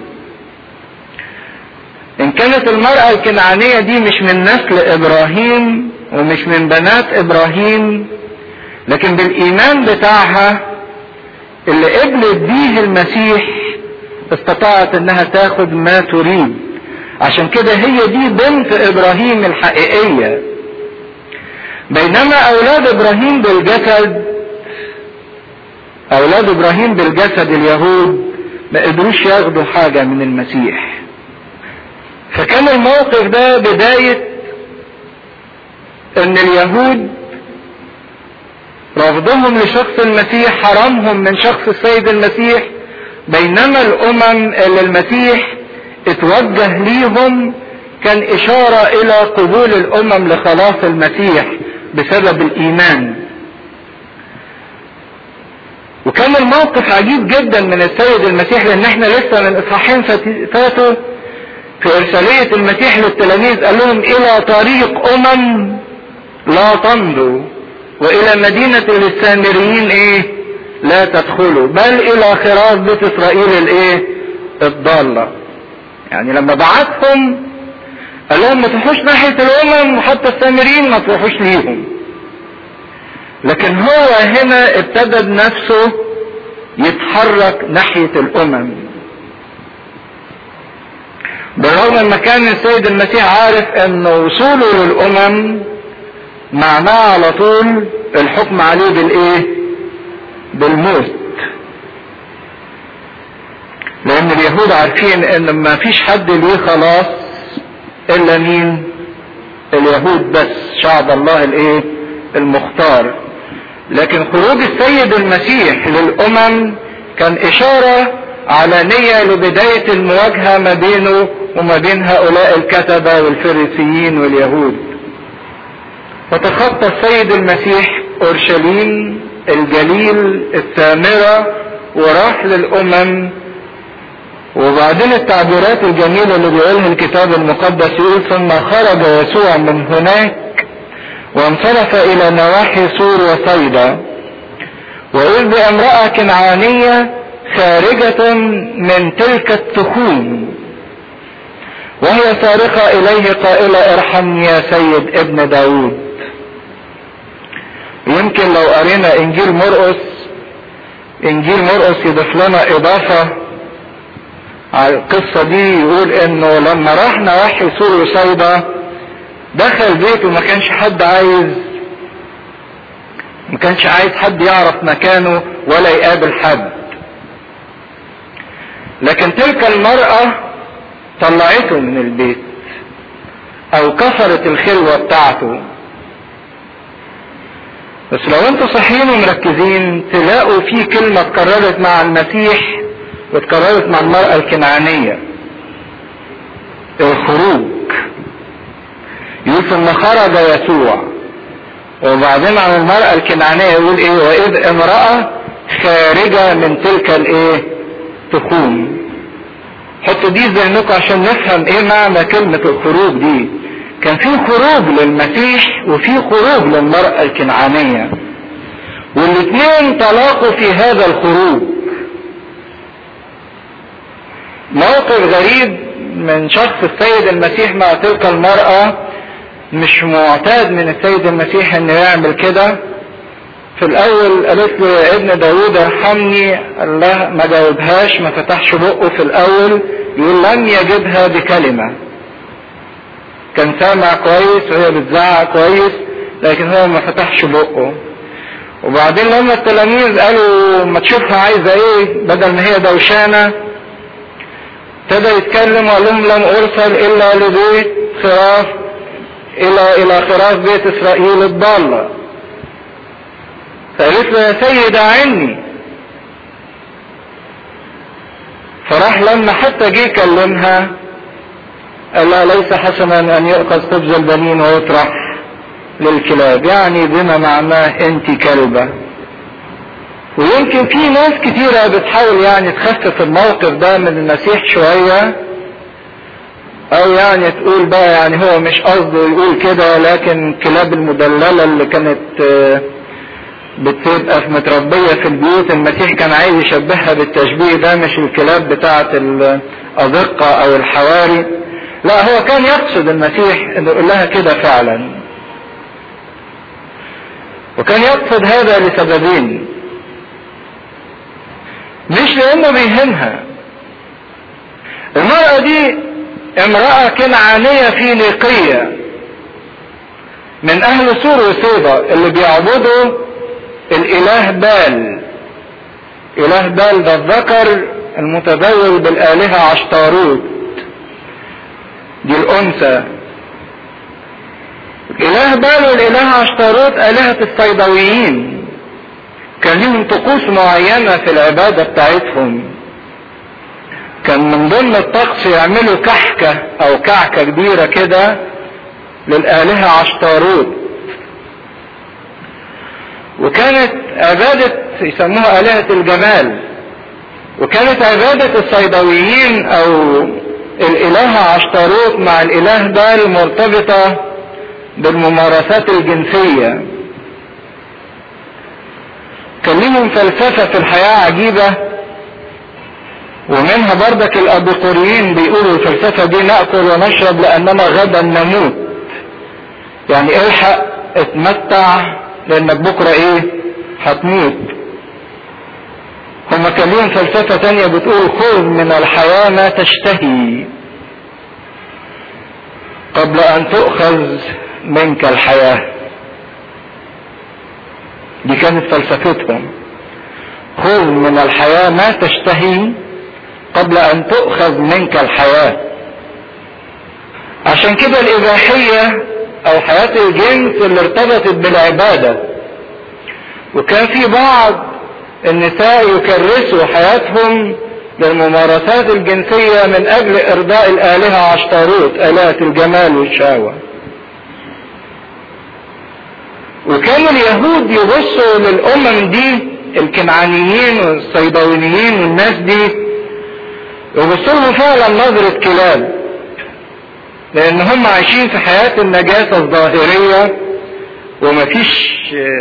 ان كانت المرأة الكنعانية دي مش من نسل ابراهيم ومش من بنات ابراهيم لكن بالايمان بتاعها اللي قبلت بيه المسيح استطاعت انها تاخد ما تريد عشان كده هي دي بنت ابراهيم الحقيقية بينما اولاد ابراهيم بالجسد اولاد ابراهيم بالجسد اليهود ما قدروش ياخدوا حاجة من المسيح فكان الموقف ده بداية ان اليهود رفضهم لشخص المسيح حرمهم من شخص السيد المسيح بينما الامم اللي المسيح اتوجه ليهم كان اشارة الى قبول الامم لخلاص المسيح بسبب الايمان وكان الموقف عجيب جدا من السيد المسيح لان احنا لسه من اصحاحين فاتوا في ارسالية المسيح للتلاميذ قال لهم الى طريق امم لا تمضوا والى مدينة للسامريين ايه لا تدخلوا بل الى خراف بيت اسرائيل الايه الضالة يعني لما بعتهم قال لهم ما تروحوش ناحية الامم وحتى السامريين ما تروحوش ليهم لكن هو هنا ابتدى بنفسه يتحرك ناحية الامم بالرغم ما كان السيد المسيح عارف ان وصوله للامم معناه على طول الحكم عليه بالايه بالموت لان اليهود عارفين ان ما فيش حد ليه خلاص الا مين اليهود بس شعب الله الايه المختار لكن خروج السيد المسيح للامم كان اشاره علانيه لبدايه المواجهه ما بينه وما بين هؤلاء الكتبه والفريسيين واليهود فتخطى السيد المسيح اورشليم الجليل السامره وراح للامم وبعدين التعبيرات الجميلة اللي بيقولها الكتاب المقدس يقول ثم خرج يسوع من هناك وانصرف إلى نواحي سور وصيدا وإذ بامرأة كنعانية خارجة من تلك التخوم وهي صارخة إليه قائلة ارحمني يا سيد ابن داود يمكن لو قرينا إنجيل مرقس إنجيل مرقس يضيف لنا إضافة على القصة دي يقول انه لما راح نواحي سور وصيدا دخل بيته ما كانش حد عايز ما كانش عايز حد يعرف مكانه ولا يقابل حد لكن تلك المرأة طلعته من البيت او كسرت الخلوة بتاعته بس لو انتوا صحيين ومركزين تلاقوا في كلمة اتكررت مع المسيح واتكررت مع المرأة الكنعانية الخروج يقول ثم خرج يسوع وبعدين عن المرأة الكنعانية يقول ايه واذ امرأة خارجة من تلك الايه تخوم حطوا دي ذهنكم عشان نفهم ايه معنى كلمة الخروج دي كان في خروج للمسيح وفي خروج للمرأة الكنعانية والاثنين تلاقوا في هذا الخروج موقف غريب من شخص السيد المسيح مع تلك المرأة مش معتاد من السيد المسيح انه يعمل كده في الاول قالت له يا ابن داود ارحمني الله ما جاوبهاش ما فتحش بقه في الاول يقول لم يجبها بكلمة كان سامع كويس وهي بتزعق كويس لكن هو ما فتحش بقه وبعدين لما التلاميذ قالوا ما تشوفها عايزة ايه بدل ما هي دوشانة ابتدى يتكلم وقال لهم لم ارسل الا لبيت خراف الى الى خراف بيت اسرائيل الضالة فقالت له يا سيد عني فراح لما حتى جه يكلمها قال لها ليس حسنا ان يؤخذ خبز البنين ويطرح للكلاب يعني بما معناه انت كلبة ويمكن في ناس كتيرة بتحاول يعني تخفف الموقف ده من المسيح شوية او يعني تقول بقى يعني هو مش قصده يقول كده لكن الكلاب المدللة اللي كانت بتبقى في متربية في البيوت المسيح كان عايز يشبهها بالتشبيه ده مش الكلاب بتاعة الأزقة أو الحواري لا هو كان يقصد المسيح انه يقول لها كده فعلا وكان يقصد هذا لسببين مش لانه بيهمها المرأة دي امرأة كنعانية فينيقية من اهل سور وصيدا اللي بيعبدوا الاله بال اله بال ده الذكر المتزوج بالالهة عشتاروت دي الانثى اله بال والاله عشتاروت الهة الصيدويين كان لهم طقوس معينة في العبادة بتاعتهم كان من ضمن الطقس يعملوا كحكة او كعكة كبيرة كده للآلهة عشتاروت وكانت عبادة يسموها آلهة الجمال وكانت عبادة الصيدويين او الإله عشتاروت مع الإله بال مرتبطة بالممارسات الجنسية كان لهم فلسفة في الحياة عجيبة ومنها بردك الأبيقوريين بيقولوا الفلسفة دي نأكل ونشرب لأننا غدا نموت يعني الحق اتمتع لأنك بكرة ايه هتموت هم هم كان لهم فلسفة تانية بتقول خذ من الحياة ما تشتهي قبل ان تؤخذ منك الحياة دي كانت فلسفتهم خذ من الحياة ما تشتهي قبل ان تؤخذ منك الحياة عشان كده الاباحية او حياة الجنس اللي ارتبطت بالعبادة وكان في بعض النساء يكرسوا حياتهم للممارسات الجنسية من اجل ارضاء الالهة عشتاروت الهة الجمال والشهوة وكان اليهود يبصوا للامم دي الكنعانيين والصيدوينيين والناس دي يبصوا لهم فعلا نظرة كلاب لان هم عايشين في حياة النجاسة الظاهرية ومفيش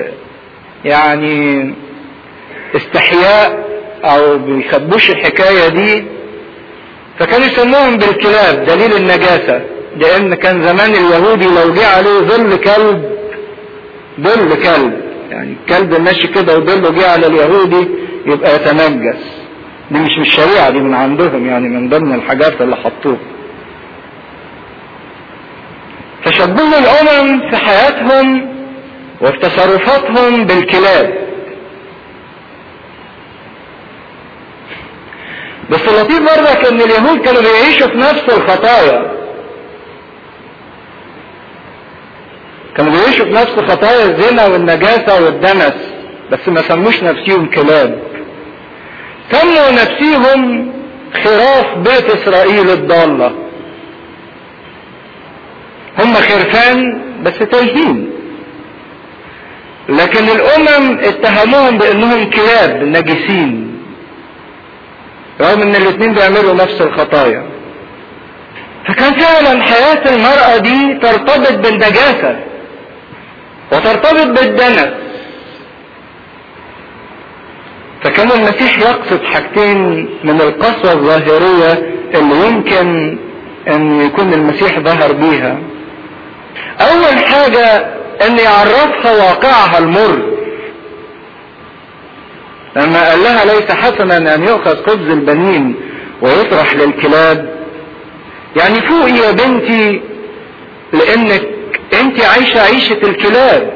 يعني استحياء او بيخبوش الحكاية دي فكانوا يسموهم بالكلاب دليل النجاسة لان كان زمان اليهودي لو جه عليه ظل كلب ظل كلب يعني الكلب ماشي كده وظله جه على اليهودي يبقى يتنجس دي مش من الشريعة دي من عندهم يعني من ضمن الحاجات اللي حطوها فشبهوا الامم في حياتهم وفي تصرفاتهم بالكلاب بس اللطيف برضك ان اليهود كانوا بيعيشوا في نفس الخطايا كانوا بيعيشوا في نفس خطايا الزنا والنجاسة والدنس بس ما سموش نفسيهم كلاب سموا نفسيهم خراف بيت اسرائيل الضالة هم خرفان بس تايهين لكن الامم اتهموهم بانهم كلاب نجسين رغم ان الاثنين بيعملوا نفس الخطايا فكان فعلا حياة المرأة دي ترتبط بالنجاسة وترتبط بالدنس فكان المسيح يقصد حاجتين من القسوة الظاهرية اللي يمكن ان يكون المسيح ظهر بيها اول حاجة ان يعرفها واقعها المر لما قال لها ليس حسنا ان يؤخذ خبز البنين ويطرح للكلاب يعني فوقي يا بنتي لانك انت عايشة عيشة الكلاب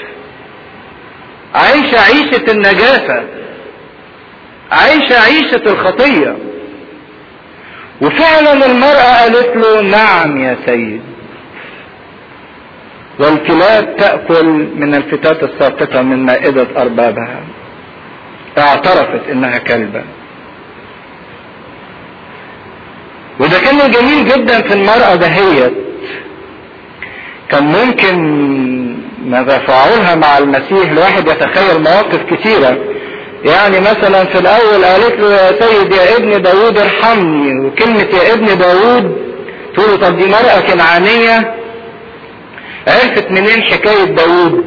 عايشة عيشة النجاسة عايشة عيشة الخطية وفعلا المرأة قالت له نعم يا سيد والكلاب تأكل من الفتات الساقطة من مائدة أربابها اعترفت انها كلبة وده كان جميل جدا في المرأة دهيت كان ممكن ماذا فعلها مع المسيح الواحد يتخيل مواقف كثيرة يعني مثلا في الاول قالت له يا سيد يا ابن داود ارحمني وكلمة يا ابن داود تقول له طب دي مرأة كنعانية عرفت منين حكاية داود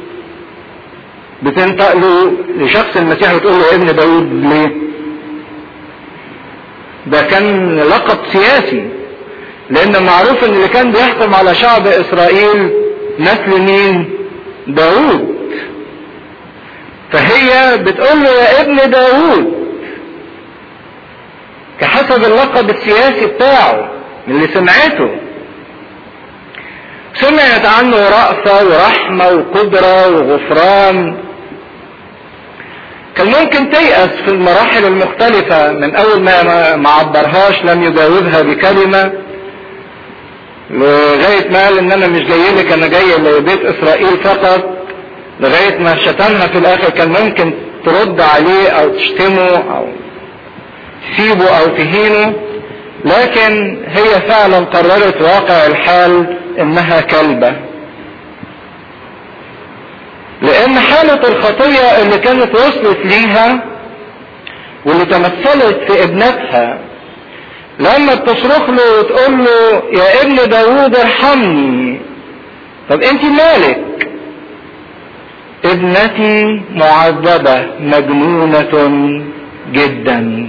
بتنطق له لشخص المسيح وتقول له ابن داود ليه ده كان لقب سياسي لان معروف ان اللي كان بيحكم على شعب اسرائيل نسل مين داود فهي بتقول له يا ابن داود كحسب اللقب السياسي بتاعه اللي سمعته سمعت عنه رأفة ورحمة وقدرة وغفران كان ممكن تيأس في المراحل المختلفة من أول ما ما عبرهاش لم يجاوبها بكلمة لغاية ما قال إن أنا مش جاي لك أنا جاي لبيت إسرائيل فقط لغاية ما شتمها في الآخر كان ممكن ترد عليه أو تشتمه أو تسيبه أو تهينه لكن هي فعلا قررت واقع الحال انها كلبة لان حالة الخطية اللي كانت وصلت ليها واللي تمثلت في ابنتها لما بتصرخ له وتقول له يا ابن داوود ارحمني طب انت مالك ابنتي معذبة مجنونة جدا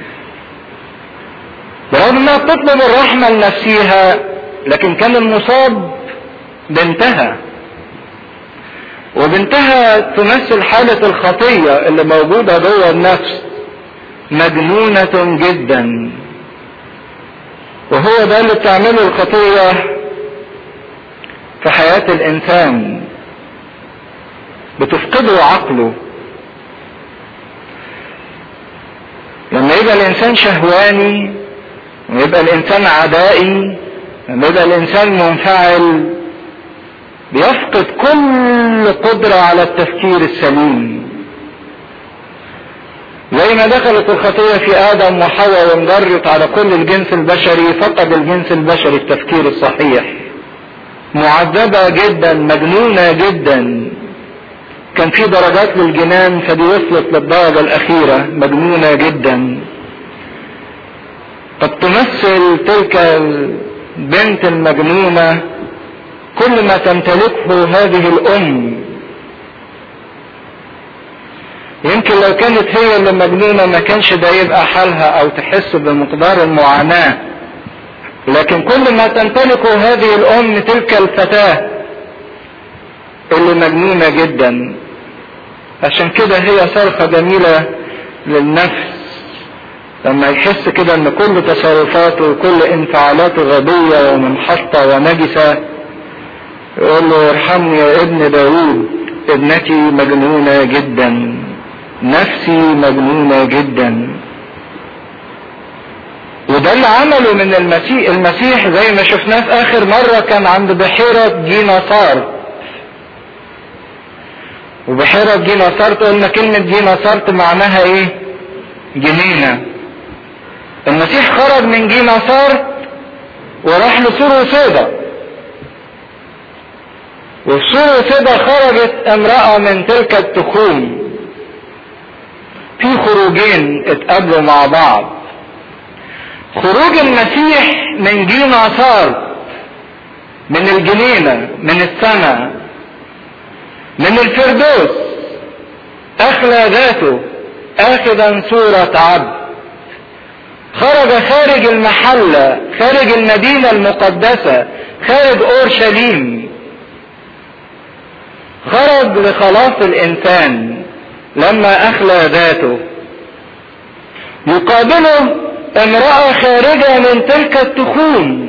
برغم انها بتطلب الرحمة لنفسها لكن كان المصاب بنتها وبنتها تمثل حالة الخطية اللي موجودة جوه النفس مجنونة جدا وهو ده اللي بتعمله الخطية في حياة الإنسان بتفقده عقله لما يبقى الإنسان شهواني ويبقى الإنسان عدائي لما يبقى الإنسان منفعل بيفقد كل قدرة على التفكير السليم زي ما دخلت الخطية في آدم وحواء وانجرت على كل الجنس البشري فقد الجنس البشري التفكير الصحيح معذبة جدا مجنونة جدا كان في درجات للجنان فدي وصلت للدرجة الأخيرة مجنونة جدا قد تمثل تلك البنت المجنونة كل ما تمتلكه هذه الأم يمكن لو كانت هي اللي مجنونة ما كانش ده يبقى حالها أو تحس بمقدار المعاناة لكن كل ما تمتلكه هذه الأم تلك الفتاة اللي مجنونة جدا عشان كده هي صرخة جميلة للنفس لما يحس كده ان كل تصرفاته وكل انفعالاته غبية ومنحطة ونجسة يقول له ارحمني يا ابن داوود ابنتي مجنونة جدا نفسي مجنونة جدا وده اللي عمله من المسيح المسيح زي ما شفناه في اخر مرة كان عند بحيرة جيناصار وبحيرة جيناصارت قلنا كلمة جيناصارت معناها ايه جنينة المسيح خرج من جيناصارت وراح لسور وسيدة وفي سور وسيدة خرجت امرأة من تلك التخوم في خروجين اتقابلوا مع بعض خروج المسيح من جيناصارت من الجنينة من السماء من الفردوس اخلى ذاته اخذا صورة عبد خرج خارج المحلة خارج المدينة المقدسة خارج اورشليم خرج لخلاص الانسان لما اخلى ذاته يقابله امرأة خارجة من تلك التخوم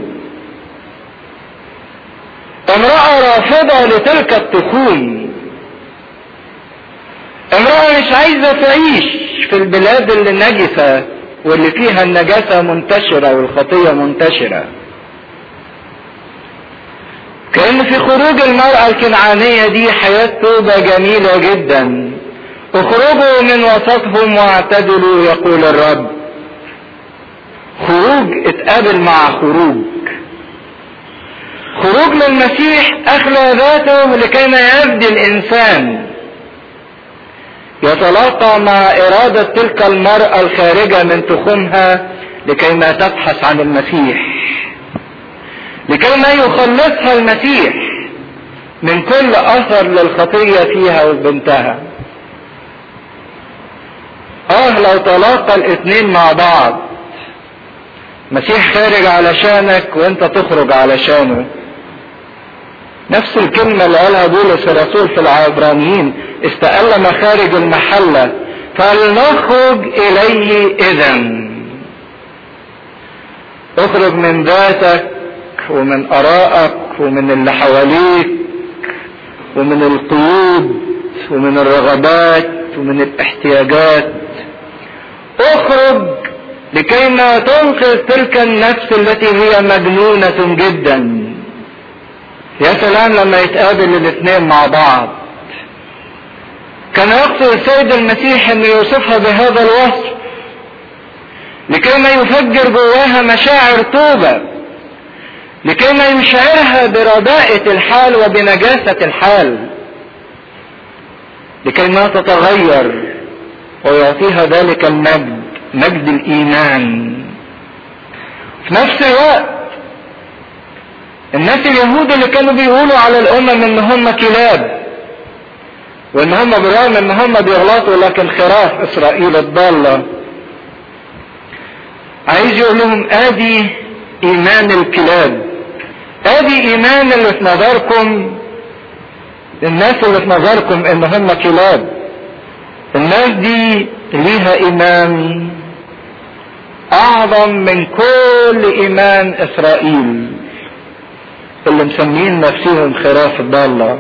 امرأة رافضة لتلك التخوم امرأة مش عايزة تعيش في البلاد اللي نجسة واللي فيها النجاسة منتشرة والخطية منتشرة كأن في خروج المرأة الكنعانية دي حياة توبة جميلة جدا اخرجوا من وسطهم واعتدلوا يقول الرب خروج اتقابل مع خروج خروج للمسيح اخلى ذاته لكي ما يفدي الانسان يتلاقى مع ارادة تلك المرأة الخارجة من تخومها لكي ما تبحث عن المسيح لكي ما يخلصها المسيح من كل اثر للخطية فيها وبنتها اه لو تلاقى الاثنين مع بعض مسيح خارج علشانك وانت تخرج علشانه نفس الكلمة اللي قالها بولس الرسول في العبرانيين استأل مخارج المحلة فلنخرج إليه إذا اخرج من ذاتك ومن آرائك ومن اللي حواليك ومن القيود ومن الرغبات ومن الاحتياجات اخرج لكي ما تنقذ تلك النفس التي هي مجنونة جدا يا سلام لما يتقابل الاثنين مع بعض كان يقصد السيد المسيح ان يوصفها بهذا الوصف لكي ما يفجر جواها مشاعر توبة لكي ما يشعرها برداءة الحال وبنجاسة الحال لكي ما تتغير ويعطيها ذلك المجد مجد الايمان في نفس الوقت الناس اليهود اللي كانوا بيقولوا على الامم ان هم كلاب وان هم بالرغم ان هم بيغلطوا لكن خراف اسرائيل الضالة عايز يقول لهم ادي ايمان الكلاب ادي ايمان اللي في نظركم الناس اللي في نظركم ان هم كلاب الناس دي ليها ايمان اعظم من كل ايمان اسرائيل اللي مسمين نفسهم خراف الضالة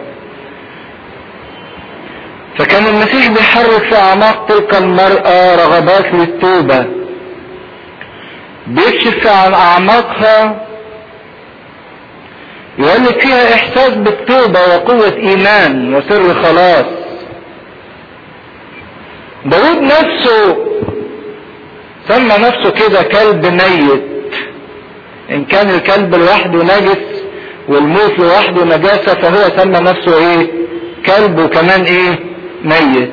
فكان المسيح بيحرك في اعماق تلك المرأة رغبات للتوبة بيكشف عن اعماقها يولد فيها احساس بالتوبة وقوة ايمان وسر خلاص داود نفسه سمى نفسه كده كلب ميت ان كان الكلب لوحده نجس والموت لوحده نجاسة فهو سمى نفسه ايه كلب وكمان ايه ميت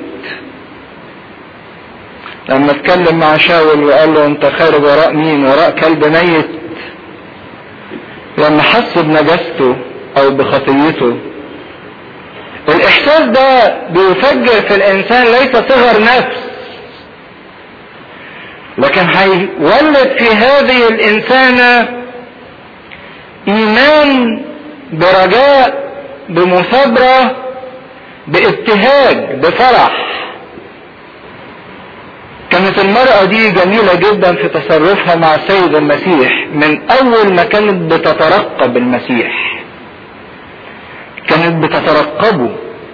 لما اتكلم مع شاول وقال له انت خارج وراء مين وراء كلب ميت لما حس بنجاسته او بخطيته الاحساس ده بيفجر في الانسان ليس صغر نفس لكن هيولد في هذه الانسانة ايمان برجاء بمثابرة بابتهاج بفرح كانت المرأة دي جميلة جدا في تصرفها مع السيد المسيح من اول ما كانت بتترقب المسيح كانت بتترقبه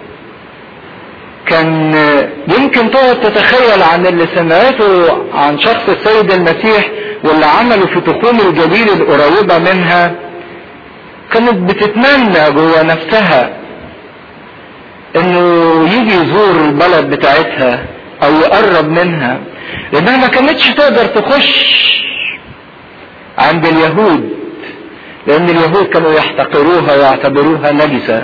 كان يمكن تقعد تتخيل عن اللي سمعته عن شخص السيد المسيح واللي عمله في تخوم الجليل القريبة منها كانت بتتمنى جوه نفسها انه يجي يزور البلد بتاعتها او يقرب منها لانها ما كانتش تقدر تخش عند اليهود لان اليهود كانوا يحتقروها ويعتبروها نجسة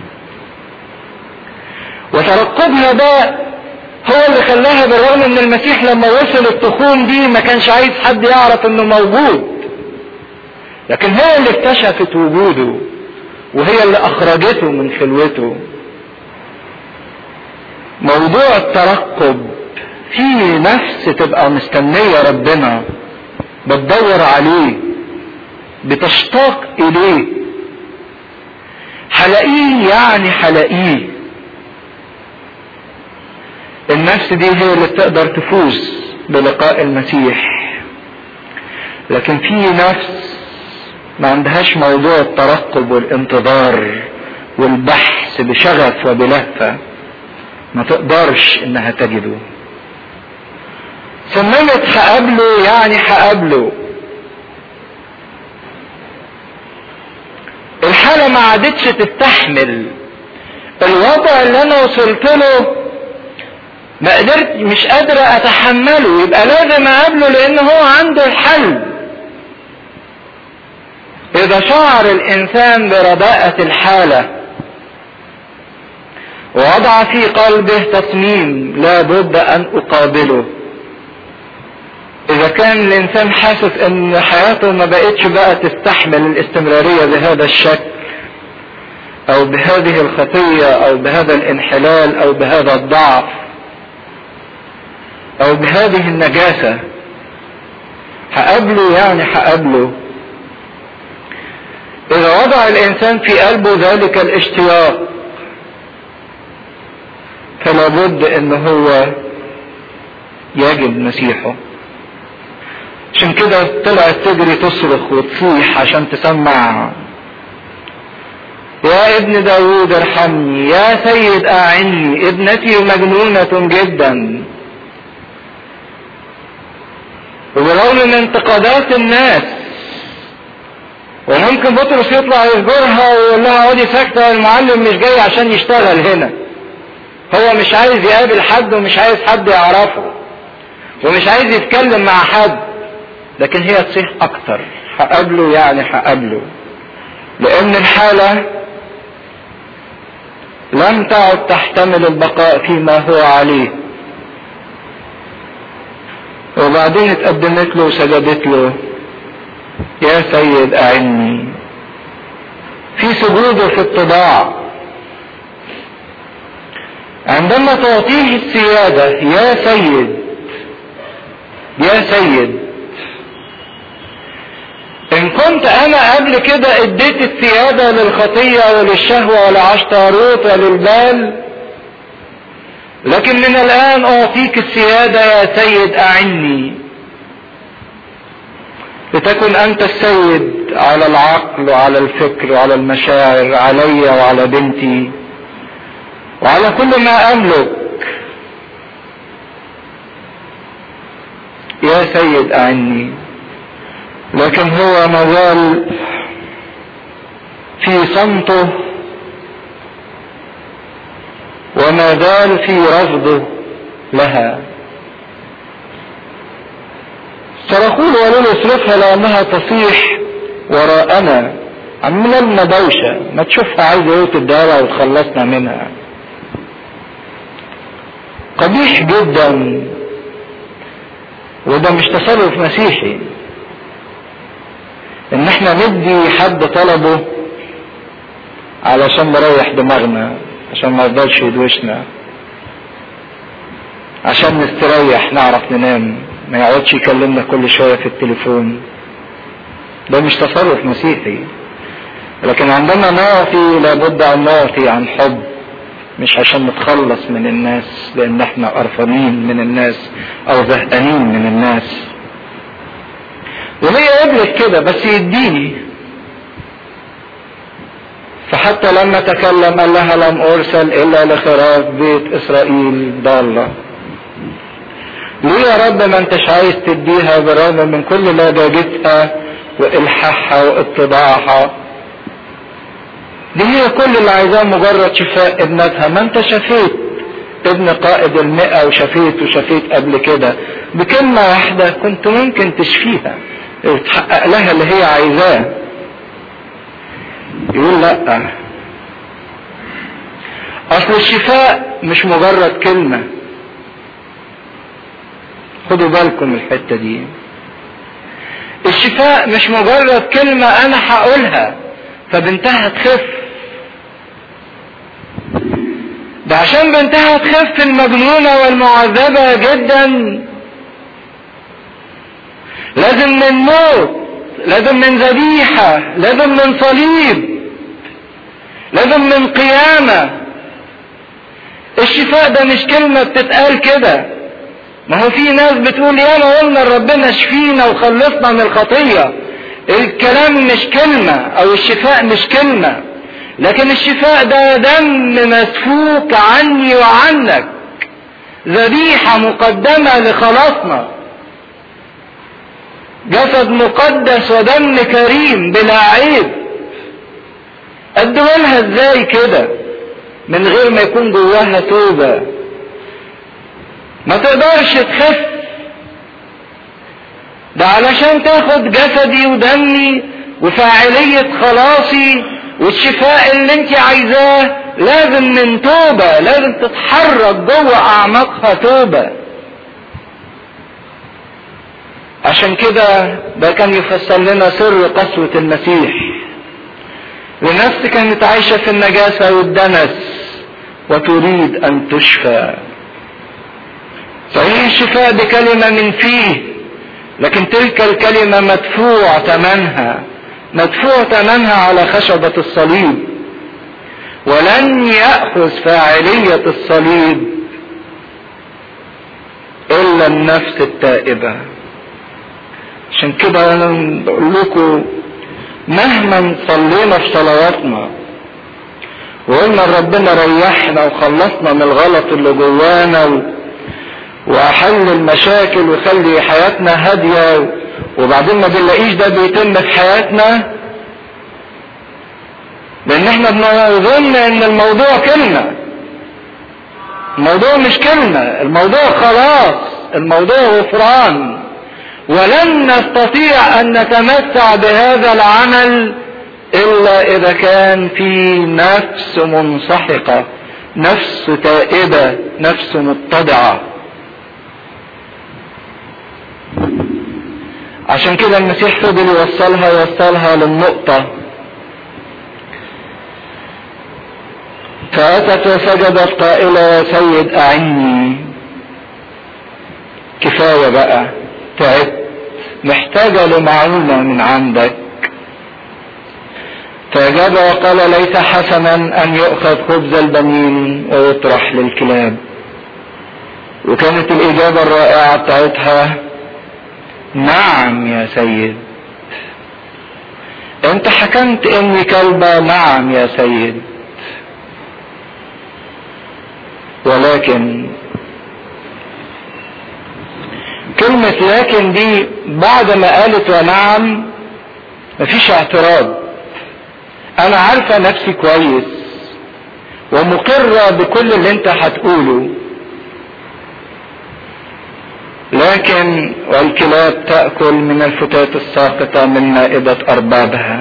وترقبها ده هو اللي خلاها بالرغم ان المسيح لما وصل التخوم دي ما كانش عايز حد يعرف انه موجود لكن هي اللي اكتشفت وجوده وهي اللي اخرجته من خلوته موضوع الترقب في نفس تبقى مستنية ربنا بتدور عليه بتشتاق اليه حلاقيه يعني حلاقيه النفس دي هي اللي بتقدر تفوز بلقاء المسيح لكن في نفس ما عندهاش موضوع الترقب والانتظار والبحث بشغف وبلهفة ما تقدرش انها تجده سممت هقابله يعني هقابله الحالة ما عادتش تستحمل الوضع اللي انا وصلت له ما قدرت مش قادرة اتحمله يبقى لازم اقابله لان هو عنده الحل اذا شعر الانسان برداءة الحالة ووضع في قلبه تصميم لا بد ان اقابله اذا كان الانسان حاسس ان حياته ما بقتش بقى تستحمل الاستمرارية بهذا الشكل او بهذه الخطية او بهذا الانحلال او بهذا الضعف او بهذه النجاسة هقابله يعني هقابله اذا وضع الانسان في قلبه ذلك الاشتياق فلا بد ان هو يجد مسيحه عشان كده طلعت تجري تصرخ وتصيح عشان تسمع يا ابن داود ارحمني يا سيد اعني ابنتي مجنونة جدا وبرغم من انتقادات الناس وممكن بطرس يطلع يزجرها ويقول لها اقعدي ساكته المعلم مش جاي عشان يشتغل هنا هو مش عايز يقابل حد ومش عايز حد يعرفه ومش عايز يتكلم مع حد لكن هي تصيح اكتر هقابله يعني هقابله لان الحالة لم تعد تحتمل البقاء فيما هو عليه وبعدين اتقدمت له وسجدت له يا سيد اعني في سجود في اتباع عندما تعطيه السيادة يا سيد يا سيد ان كنت انا قبل كده اديت السيادة للخطية وللشهوة ولعشتاروت وللبال لكن من الان اعطيك السيادة يا سيد اعني لتكن انت السيد على العقل وعلى الفكر وعلى المشاعر علي وعلى بنتي وعلى كل ما املك يا سيد اعني لكن هو مازال في صمته وما زال في رفضه لها صرخوا له وقالوا له اصرفها لانها تصيح وراءنا عملنا لنا دوشه ما تشوفها عايزه ايه تديها وتخلصنا منها قبيح جدا وده مش تصرف مسيحي ان احنا ندي حد طلبه علشان نريح دماغنا عشان ما يفضلش يدوشنا عشان نستريح نعرف ننام ما يقعدش يكلمنا كل شويه في التليفون ده مش تصرف مسيحي لكن عندما نعطي لابد ان نعطي عن حب مش عشان نتخلص من الناس لان احنا قرفانين من الناس او زهقانين من الناس وهي قبلت كده بس يديني فحتى لما تكلم قال لها لم ارسل الا لخراف بيت اسرائيل ضاله ليه يا رب ما انتش عايز تديها بالرغم من كل لجاجتها والحاحها واتباعها دي هي كل اللي عايزاه مجرد شفاء ابنتها ما انت شفيت ابن قائد المئة وشفيت وشفيت قبل كده بكلمة واحدة كنت ممكن تشفيها وتحقق لها اللي هي عايزاه يقول لا اصل الشفاء مش مجرد كلمة خدوا بالكم الحتة دي الشفاء مش مجرد كلمة انا هقولها فبنتها تخف ده عشان بنتها تخف المجنونة والمعذبة جدا لازم من موت لازم من ذبيحة لازم من صليب لازم من قيامة الشفاء ده مش كلمة بتتقال كده ما هو في ناس بتقول يا ما قلنا ربنا شفينا وخلصنا من الخطية الكلام مش كلمة او الشفاء مش كلمة لكن الشفاء ده دم مسفوك عني وعنك ذبيحة مقدمة لخلاصنا جسد مقدس ودم كريم بلا عيب ادولها ازاي كده من غير ما يكون جواها توبة ما تقدرش تخف ده علشان تاخد جسدي ودمي وفاعلية خلاصي والشفاء اللي انت عايزاه لازم من توبة لازم تتحرك جوه اعماقها توبة عشان كده ده كان يفسر لنا سر قسوة المسيح لنفس كانت عايشة في النجاسة والدنس وتريد ان تشفى صحيح الشفاء بكلمة من فيه لكن تلك الكلمة مدفوع ثمنها مدفوع ثمنها على خشبة الصليب ولن يأخذ فاعلية الصليب إلا النفس التائبة عشان كده أنا بقول لكم مهما صلينا في صلواتنا وقلنا ربنا ريحنا وخلصنا من الغلط اللي جوانا و... واحل المشاكل ويخلي حياتنا هاديه وبعدين ما بنلاقيش ده بيتم في حياتنا لان احنا بنظن ان الموضوع كلمه الموضوع مش كلمه الموضوع خلاص الموضوع غفران ولن نستطيع ان نتمتع بهذا العمل الا اذا كان في نفس منسحقه نفس تائبه نفس متضعه عشان كده المسيح فضل يوصلها يوصلها للنقطة فأتت وسجدت قائلة يا سيد أعني كفاية بقى تعبت محتاجة لمعونة من عندك فأجاب وقال ليس حسنا أن يؤخذ خبز البنين ويطرح للكلاب وكانت الإجابة الرائعة بتاعتها نعم يا سيد انت حكمت اني كلبة نعم يا سيد ولكن كلمة لكن دي بعد ما قالت ونعم مفيش اعتراض انا عارفة نفسي كويس ومقرة بكل اللي انت هتقوله لكن والكلاب تأكل من الفتاة الساقطة من مائدة أربابها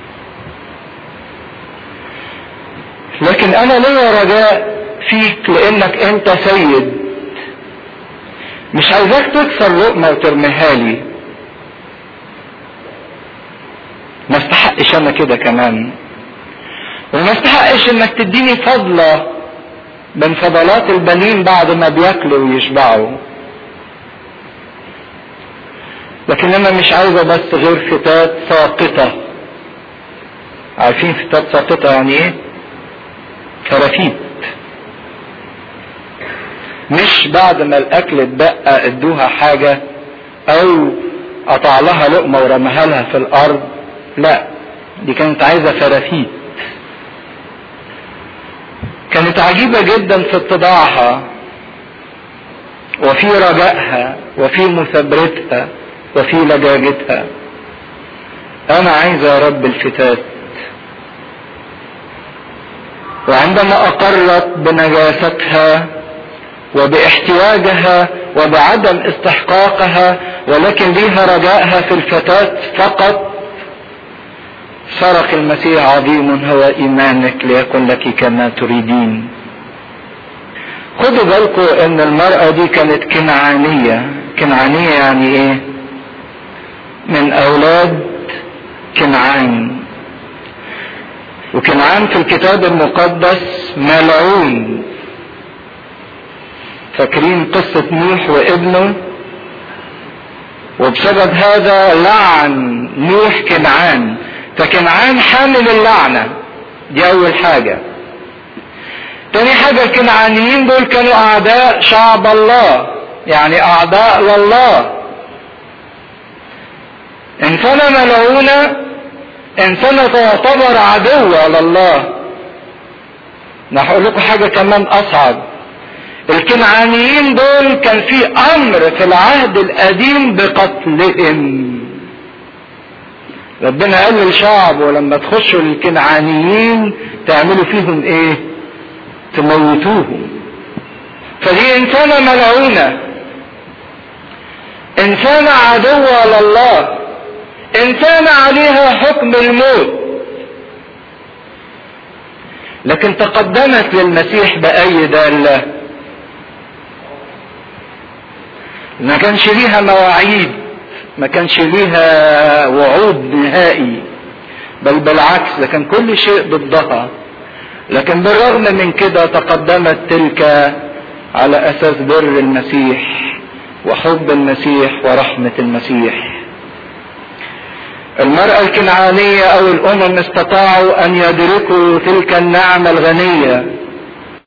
لكن أنا ليا رجاء فيك لأنك أنت سيد مش عايزاك تكسر لقمة وترميها لي ما استحقش أنا كده كمان وما استحقش إنك تديني فضلة من فضلات البنين بعد ما بياكلوا ويشبعوا لكن انا مش عايزه بس غير فتات ساقطة عارفين فتات ساقطة يعني ايه كرافيت مش بعد ما الاكل اتبقى ادوها حاجة او قطع لها لقمة ورماها لها في الارض لا دي كانت عايزة فرافيت كانت عجيبة جدا في اتضاعها وفي رجائها وفي مثابرتها وفي لجاجتها انا عايز يا رب الفتات وعندما اقرت بنجاستها وباحتياجها وبعدم استحقاقها ولكن ليها رجائها في الفتاة فقط صرخ المسيح عظيم هو ايمانك ليكن لك كما تريدين خدوا بالكم ان المرأة دي كانت كنعانية كنعانية يعني ايه من اولاد كنعان وكنعان في الكتاب المقدس ملعون فاكرين قصة نوح وابنه وبسبب هذا لعن نوح كنعان فكنعان حامل اللعنة دي اول حاجة تاني حاجة الكنعانيين دول كانوا اعداء شعب الله يعني اعداء لله انسانة ملعونة انسانة تعتبر عدوة لله انا هقول لكم حاجة كمان اصعب الكنعانيين دول كان في امر في العهد القديم بقتلهم ربنا قال للشعب ولما تخشوا الكنعانيين تعملوا فيهم ايه تموتوهم فدي انسانة ملعونة انسانة عدوة لله انسانة عليها حكم الموت لكن تقدمت للمسيح بأي دالة ما كانش ليها مواعيد ما كانش ليها وعود نهائي بل بالعكس ده كان كل شيء ضدها لكن بالرغم من كده تقدمت تلك على اساس بر المسيح وحب المسيح ورحمة المسيح المرأة الكنعانية او الامم استطاعوا ان يدركوا تلك النعمة الغنية